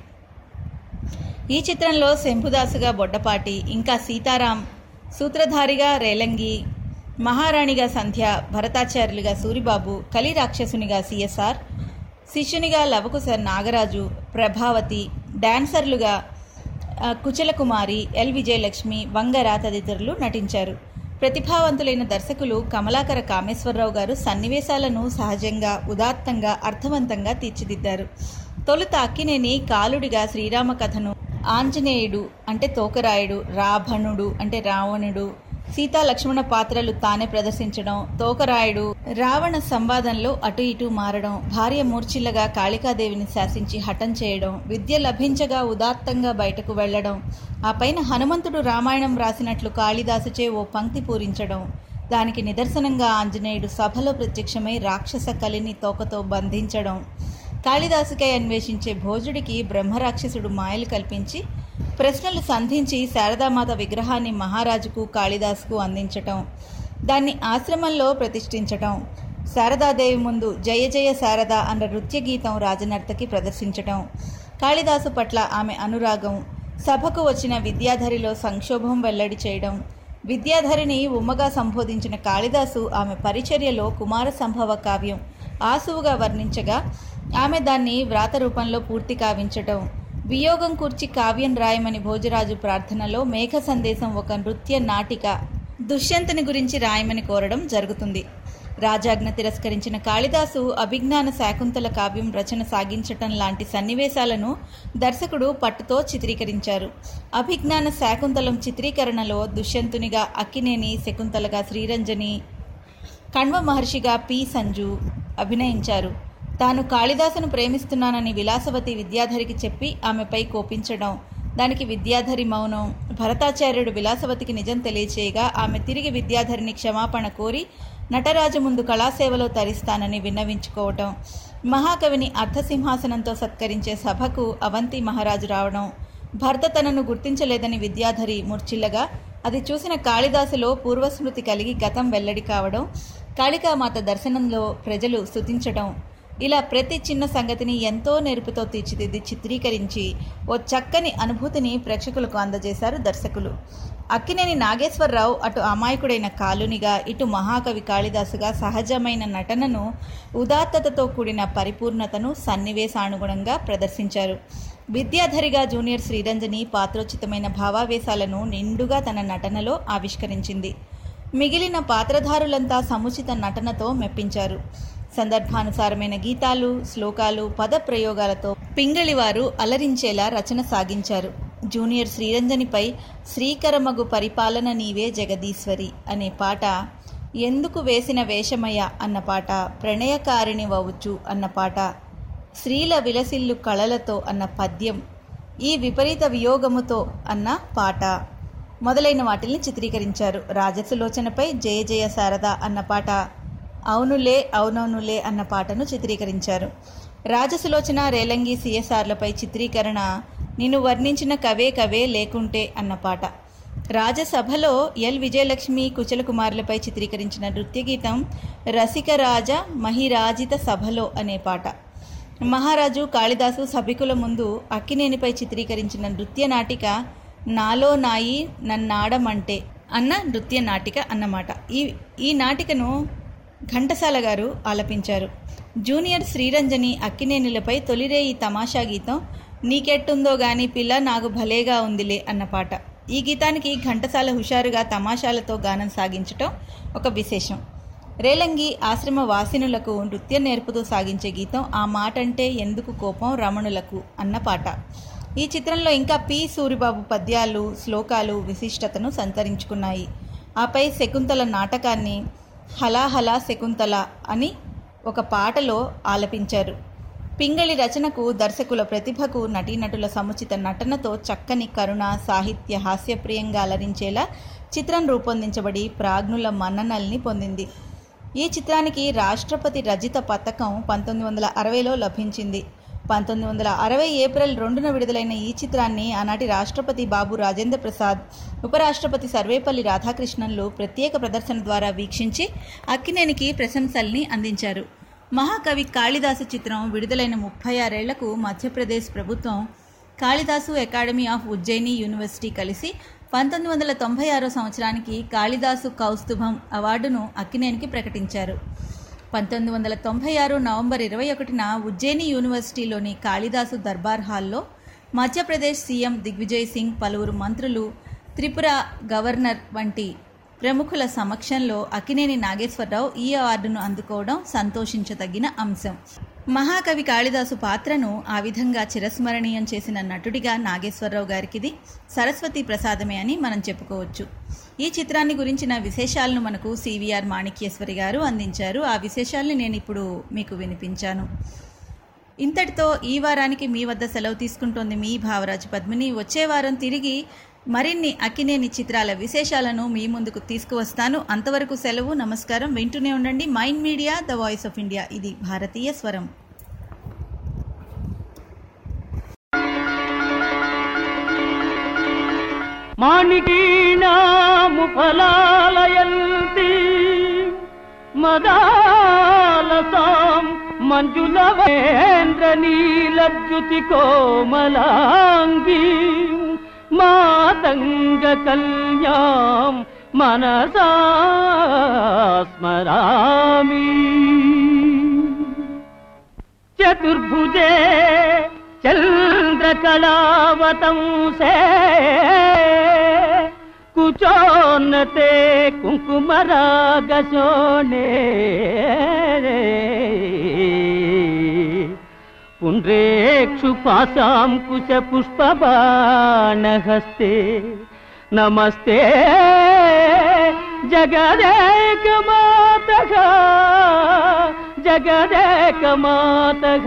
ఈ చిత్రంలో శంభుదాసుగా బొడ్డపాటి ఇంకా సీతారాం సూత్రధారిగా రేలంగి మహారాణిగా సంధ్య భరతాచార్యులుగా సూరిబాబు కలి రాక్షసునిగా సిఎస్ఆర్ శిష్యునిగా లవకుశ నాగరాజు ప్రభావతి డాన్సర్లుగా ఆ, కుచలకుమారి ఎల్ విజయలక్ష్మి వంగర తదితరులు నటించారు ప్రతిభావంతులైన దర్శకులు కమలాకర కామేశ్వరరావు గారు సన్నివేశాలను సహజంగా ఉదాత్తంగా అర్థవంతంగా తీర్చిదిద్దారు తొలుత అక్కినేని కాలుడిగా శ్రీరామ కథను ఆంజనేయుడు అంటే తోకరాయుడు రావణుడు అంటే రావణుడు సీతా లక్ష్మణ పాత్రలు తానే ప్రదర్శించడం తోకరాయుడు రావణ సంవాదంలో అటు ఇటు మారడం భార్య మూర్ఛిల్లగా కాళికాదేవిని శాసించి హఠం చేయడం విద్య లభించగా ఉదాత్తంగా బయటకు వెళ్లడం ఆ పైన హనుమంతుడు రామాయణం రాసినట్లు కాళిదాసుచే ఓ పంక్తి పూరించడం దానికి నిదర్శనంగా ఆంజనేయుడు సభలో ప్రత్యక్షమై రాక్షస కలిని తోకతో బంధించడం కాళిదాసుకై అన్వేషించే భోజుడికి బ్రహ్మరాక్షసుడు మాయలు కల్పించి ప్రశ్నలు సంధించి శారదామాత విగ్రహాన్ని మహారాజుకు కాళిదాసుకు అందించటం దాన్ని ఆశ్రమంలో ప్రతిష్ఠించటం శారదాదేవి ముందు జయ జయ శారద అన్న నృత్య గీతం రాజనర్తకి ప్రదర్శించటం కాళిదాసు పట్ల ఆమె అనురాగం సభకు వచ్చిన విద్యాధరిలో సంక్షోభం వెల్లడి చేయడం విద్యాధరిని ఉమ్మగా సంబోధించిన కాళిదాసు ఆమె పరిచర్యలో కుమార సంభవ కావ్యం ఆసువుగా వర్ణించగా ఆమె దాన్ని వ్రాత రూపంలో పూర్తి కావించటం వియోగం కూర్చి కావ్యం రాయమని భోజరాజు ప్రార్థనలో మేఘ సందేశం ఒక నృత్య నాటిక దుష్యంతుని గురించి రాయమని కోరడం జరుగుతుంది రాజాజ్ఞ తిరస్కరించిన కాళిదాసు అభిజ్ఞాన శాకుంతల కావ్యం రచన సాగించటం లాంటి సన్నివేశాలను దర్శకుడు పట్టుతో చిత్రీకరించారు అభిజ్ఞాన శాకుంతలం చిత్రీకరణలో దుష్యంతునిగా అక్కినేని శకుంతలగా శ్రీరంజని కణ్వ మహర్షిగా పి సంజు అభినయించారు తాను కాళిదాసును ప్రేమిస్తున్నానని విలాసవతి విద్యాధరికి చెప్పి ఆమెపై కోపించడం దానికి విద్యాధరి మౌనం భరతాచార్యుడు విలాసవతికి నిజం తెలియచేయగా ఆమె తిరిగి విద్యాధరిని క్షమాపణ కోరి నటరాజు ముందు కళాసేవలో తరిస్తానని విన్నవించుకోవటం మహాకవిని అర్ధసింహాసనంతో సత్కరించే సభకు అవంతి మహారాజు రావడం భర్త తనను గుర్తించలేదని విద్యాధరి మూర్ఛిల్లగా అది చూసిన కాళిదాసులో పూర్వస్మృతి కలిగి గతం వెల్లడి కావడం కాళికామాత దర్శనంలో ప్రజలు స్తుతించడం ఇలా ప్రతి చిన్న సంగతిని ఎంతో నేర్పుతో తీర్చిదిద్ది చిత్రీకరించి ఓ చక్కని అనుభూతిని ప్రేక్షకులకు అందజేశారు దర్శకులు అక్కినేని నాగేశ్వరరావు అటు అమాయకుడైన కాలునిగా ఇటు మహాకవి కాళిదాసుగా సహజమైన నటనను ఉదాత్తతతో కూడిన పరిపూర్ణతను సన్నివేశానుగుణంగా ప్రదర్శించారు విద్యాధరిగా జూనియర్ శ్రీరంజని పాత్రోచితమైన భావావేశాలను నిండుగా తన నటనలో ఆవిష్కరించింది మిగిలిన పాత్రధారులంతా సముచిత నటనతో మెప్పించారు సందర్భానుసారమైన గీతాలు శ్లోకాలు పద ప్రయోగాలతో పింగళివారు అలరించేలా రచన సాగించారు జూనియర్ శ్రీరంజనిపై శ్రీకరమగు పరిపాలన నీవే జగదీశ్వరి అనే పాట ఎందుకు వేసిన వేషమయ్య అన్న పాట ప్రణయకారిణి వవచ్చు అన్న పాట స్త్రీల విలసిల్లు కళలతో అన్న పద్యం ఈ విపరీత వియోగముతో అన్న పాట మొదలైన వాటిని చిత్రీకరించారు రాజసులోచనపై జయ జయ శారద అన్న పాట అవునులే అవునవునులే అన్న పాటను చిత్రీకరించారు రాజసులోచన రేలంగి సిఎస్ఆర్లపై చిత్రీకరణ నిన్ను వర్ణించిన కవే కవే లేకుంటే అన్న పాట రాజసభలో ఎల్ విజయలక్ష్మి కుచల కుమారులపై చిత్రీకరించిన నృత్య గీతం రసికరాజ మహిరాజిత సభలో అనే పాట మహారాజు కాళిదాసు సభికుల ముందు అక్కినేనిపై చిత్రీకరించిన నృత్య నాటిక నాలో నాయి నన్నాడమంటే అన్న నృత్య నాటిక అన్నమాట ఈ ఈ నాటికను ఘంటసాల గారు ఆలపించారు జూనియర్ శ్రీరంజని అక్కినేనిలపై తొలిరేయి తమాషా గీతం నీకెట్టుందో గాని పిల్ల నాకు భలేగా ఉందిలే అన్న పాట ఈ గీతానికి ఘంటసాల హుషారుగా తమాషాలతో గానం సాగించటం ఒక విశేషం రేలంగి ఆశ్రమ వాసినులకు నృత్యం నేర్పుతూ సాగించే గీతం ఆ మాటంటే ఎందుకు కోపం రమణులకు అన్న పాట ఈ చిత్రంలో ఇంకా పి సూరిబాబు పద్యాలు శ్లోకాలు విశిష్టతను సంతరించుకున్నాయి ఆపై శకుంతల నాటకాన్ని హలాహలా శకుంతల అని ఒక పాటలో ఆలపించారు పింగళి రచనకు దర్శకుల ప్రతిభకు నటీనటుల సముచిత నటనతో చక్కని కరుణ సాహిత్య హాస్యప్రియంగా అలరించేలా చిత్రం రూపొందించబడి ప్రాజ్ఞుల మన్ననల్ని పొందింది ఈ చిత్రానికి రాష్ట్రపతి రజిత పథకం పంతొమ్మిది వందల అరవైలో లభించింది పంతొమ్మిది వందల అరవై ఏప్రిల్ రెండున విడుదలైన ఈ చిత్రాన్ని ఆనాటి రాష్ట్రపతి బాబు రాజేంద్ర ప్రసాద్ ఉపరాష్ట్రపతి సర్వేపల్లి రాధాకృష్ణన్లు ప్రత్యేక ప్రదర్శన ద్వారా వీక్షించి అక్కినేనికి ప్రశంసల్ని అందించారు మహాకవి కాళిదాసు చిత్రం విడుదలైన ముప్పై ఆరేళ్లకు మధ్యప్రదేశ్ ప్రభుత్వం Kalidasa academy of Ujjain university కలిసి పంతొమ్మిది వందల తొంభై ఆరో సంవత్సరానికి కాళిదాసు కౌస్తుభం అవార్డును అక్కినేనికి ప్రకటించారు పంతొమ్మిది వందల తొంభై ఆరు నవంబర్ ఇరవై ఒకటిన ఉజ్జయిని యూనివర్సిటీలోని కాళిదాసు దర్బార్ హాల్లో మధ్యప్రదేశ్ సీఎం దిగ్విజయ్ సింగ్ పలువురు మంత్రులు త్రిపుర గవర్నర్ వంటి ప్రముఖుల సమక్షంలో అక్కినేని నాగేశ్వరరావు ఈ అవార్డును అందుకోవడం సంతోషించదగిన అంశం మహాకవి కాళిదాసు పాత్రను ఆ విధంగా చిరస్మరణీయం చేసిన నటుడిగా నాగేశ్వరరావు గారికిది సరస్వతి ప్రసాదమే అని మనం చెప్పుకోవచ్చు ఈ చిత్రాన్ని గురించిన విశేషాలను మనకు సివిఆర్ మాణిక్యేశ్వరి గారు అందించారు ఆ విశేషాల్ని నేను ఇప్పుడు మీకు వినిపించాను ఇంతటితో ఈ వారానికి మీ వద్ద సెలవు తీసుకుంటోంది మీ భావరాజు పద్మిని వచ్చే వారం తిరిగి మరిన్ని అక్కినేని చిత్రాల విశేషాలను మీ ముందుకు తీసుకువస్తాను అంతవరకు సెలవు నమస్కారం వింటూనే ఉండండి mind media the voice of India ఇది భారతీయ స్వరం మాణికీణాము ఫలాలయంతి మదాలసాం మంజులవేంద్ర నీలద్యుతి కోమలాంగీ మాతంగ కళ్యాం మనసా స్మరామి చతుర్భుజే చంద్రకళావతంసే కుచోన్నతే కుంకుమరాగశోనే పుండ్రేక్షు పాశాం కుశ పుష్పబాణహస్తే నమస్తే జగదేక మాతః జగదేక మాతః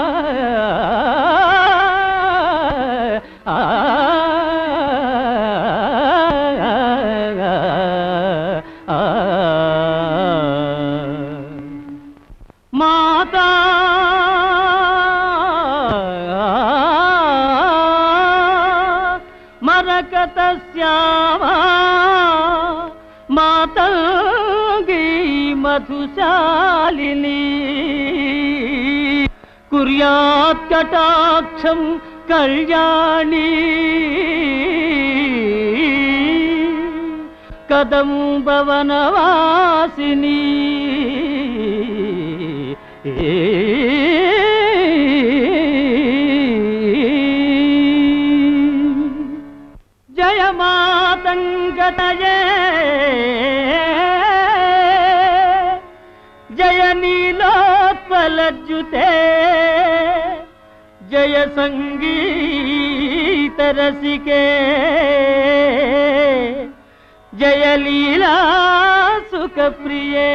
మాతా మరకత శ్యామా మాతంగీ మధుశాలిని కుర్యాత్ కటాక్షం కళ్యాణి కదంబవనవాసిని జయ మాతంగతయే జయ నీలోత్పలజ్జుతే జయ సంగీత రసికే జయ లీలా సుఖ ప్రియే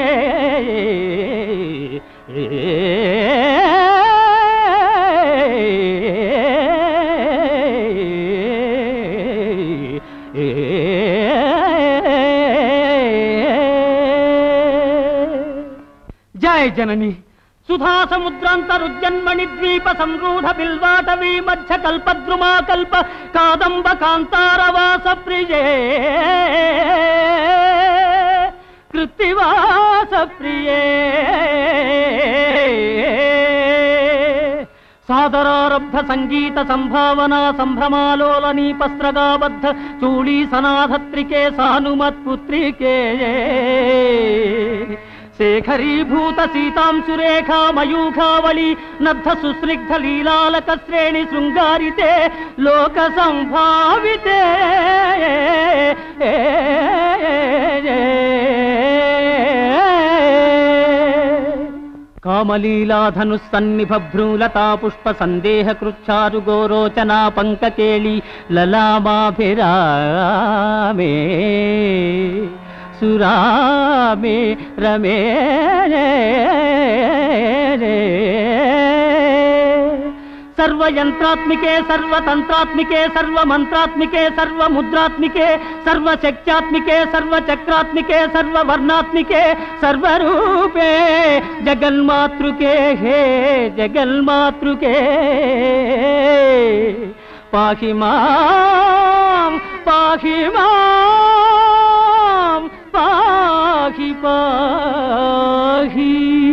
జయ జనని సుధా సముద్రాంతరుజన్మణి ద్వీప సంరూఢ బిల్వాటవీ మధ్య కల్పద్రుమా కల్ప కాదంబ కాంతారవాస ప్రియే కృత్తివాస ప్రియే సాదరారబ్ధ సంగీత సంభావన సంభ్రమాలోల నీపస్త్రగాబద్ధ చూళీ సనాధత్రికే సానుమత్పుత్రికే శేఖరీభూత సీతాంశురేఖా మయూఖావళి నద్ధ సుస్నిగ్ధ లీలాలక శ్రేణి శృంగారితే లోక సంభావితే కామలీలాధను సన్నిభ భ్రూలతా పుష్ప సందేహ కృచ్చారు గోరోచనా పంకకేళి లలామాభిరామే సురామే రమే సర్వయంత్రాత్మికే సర్వతంత్రాత్మికే సర్వమంత్రాత్మికే సర్వముద్రాత్మికే సర్వశక్త్యాత్మికే సర్వచక్రాత్మికే సర్వవర్ణాత్మికే సర్వరూపే జగన్మాతృకే హే జగన్మాతృకే పాహి మాం పాహి మాం పాహి పాహి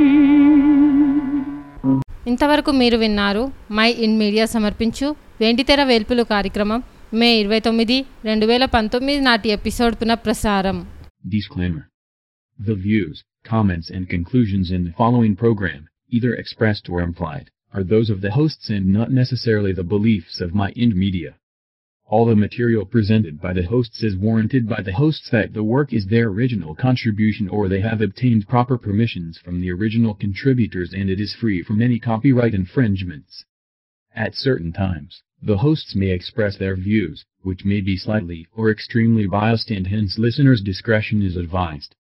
ఇంతవరకు మీరు విన్నారు మై ఇన్ మీడియా సమర్పించు వెండితెర వేల్పులు కార్యక్రమం మే ఇరవై తొమ్మిది రెండు వేల పంతొమ్మిది నాటి ఎపిసోడ్ పునఃప్రసారం Disclaimer. The views, comments, and conclusions in the following program, either expressed or implied, are those of the hosts and not necessarily the beliefs of My Ind Media. All the material presented by the hosts is warranted by the hosts that the work is their original contribution or they have obtained proper permissions from the original contributors and it is free from any copyright infringements. At certain times, the hosts may express their views, which may be slightly or extremely biased and hence listeners' discretion is advised.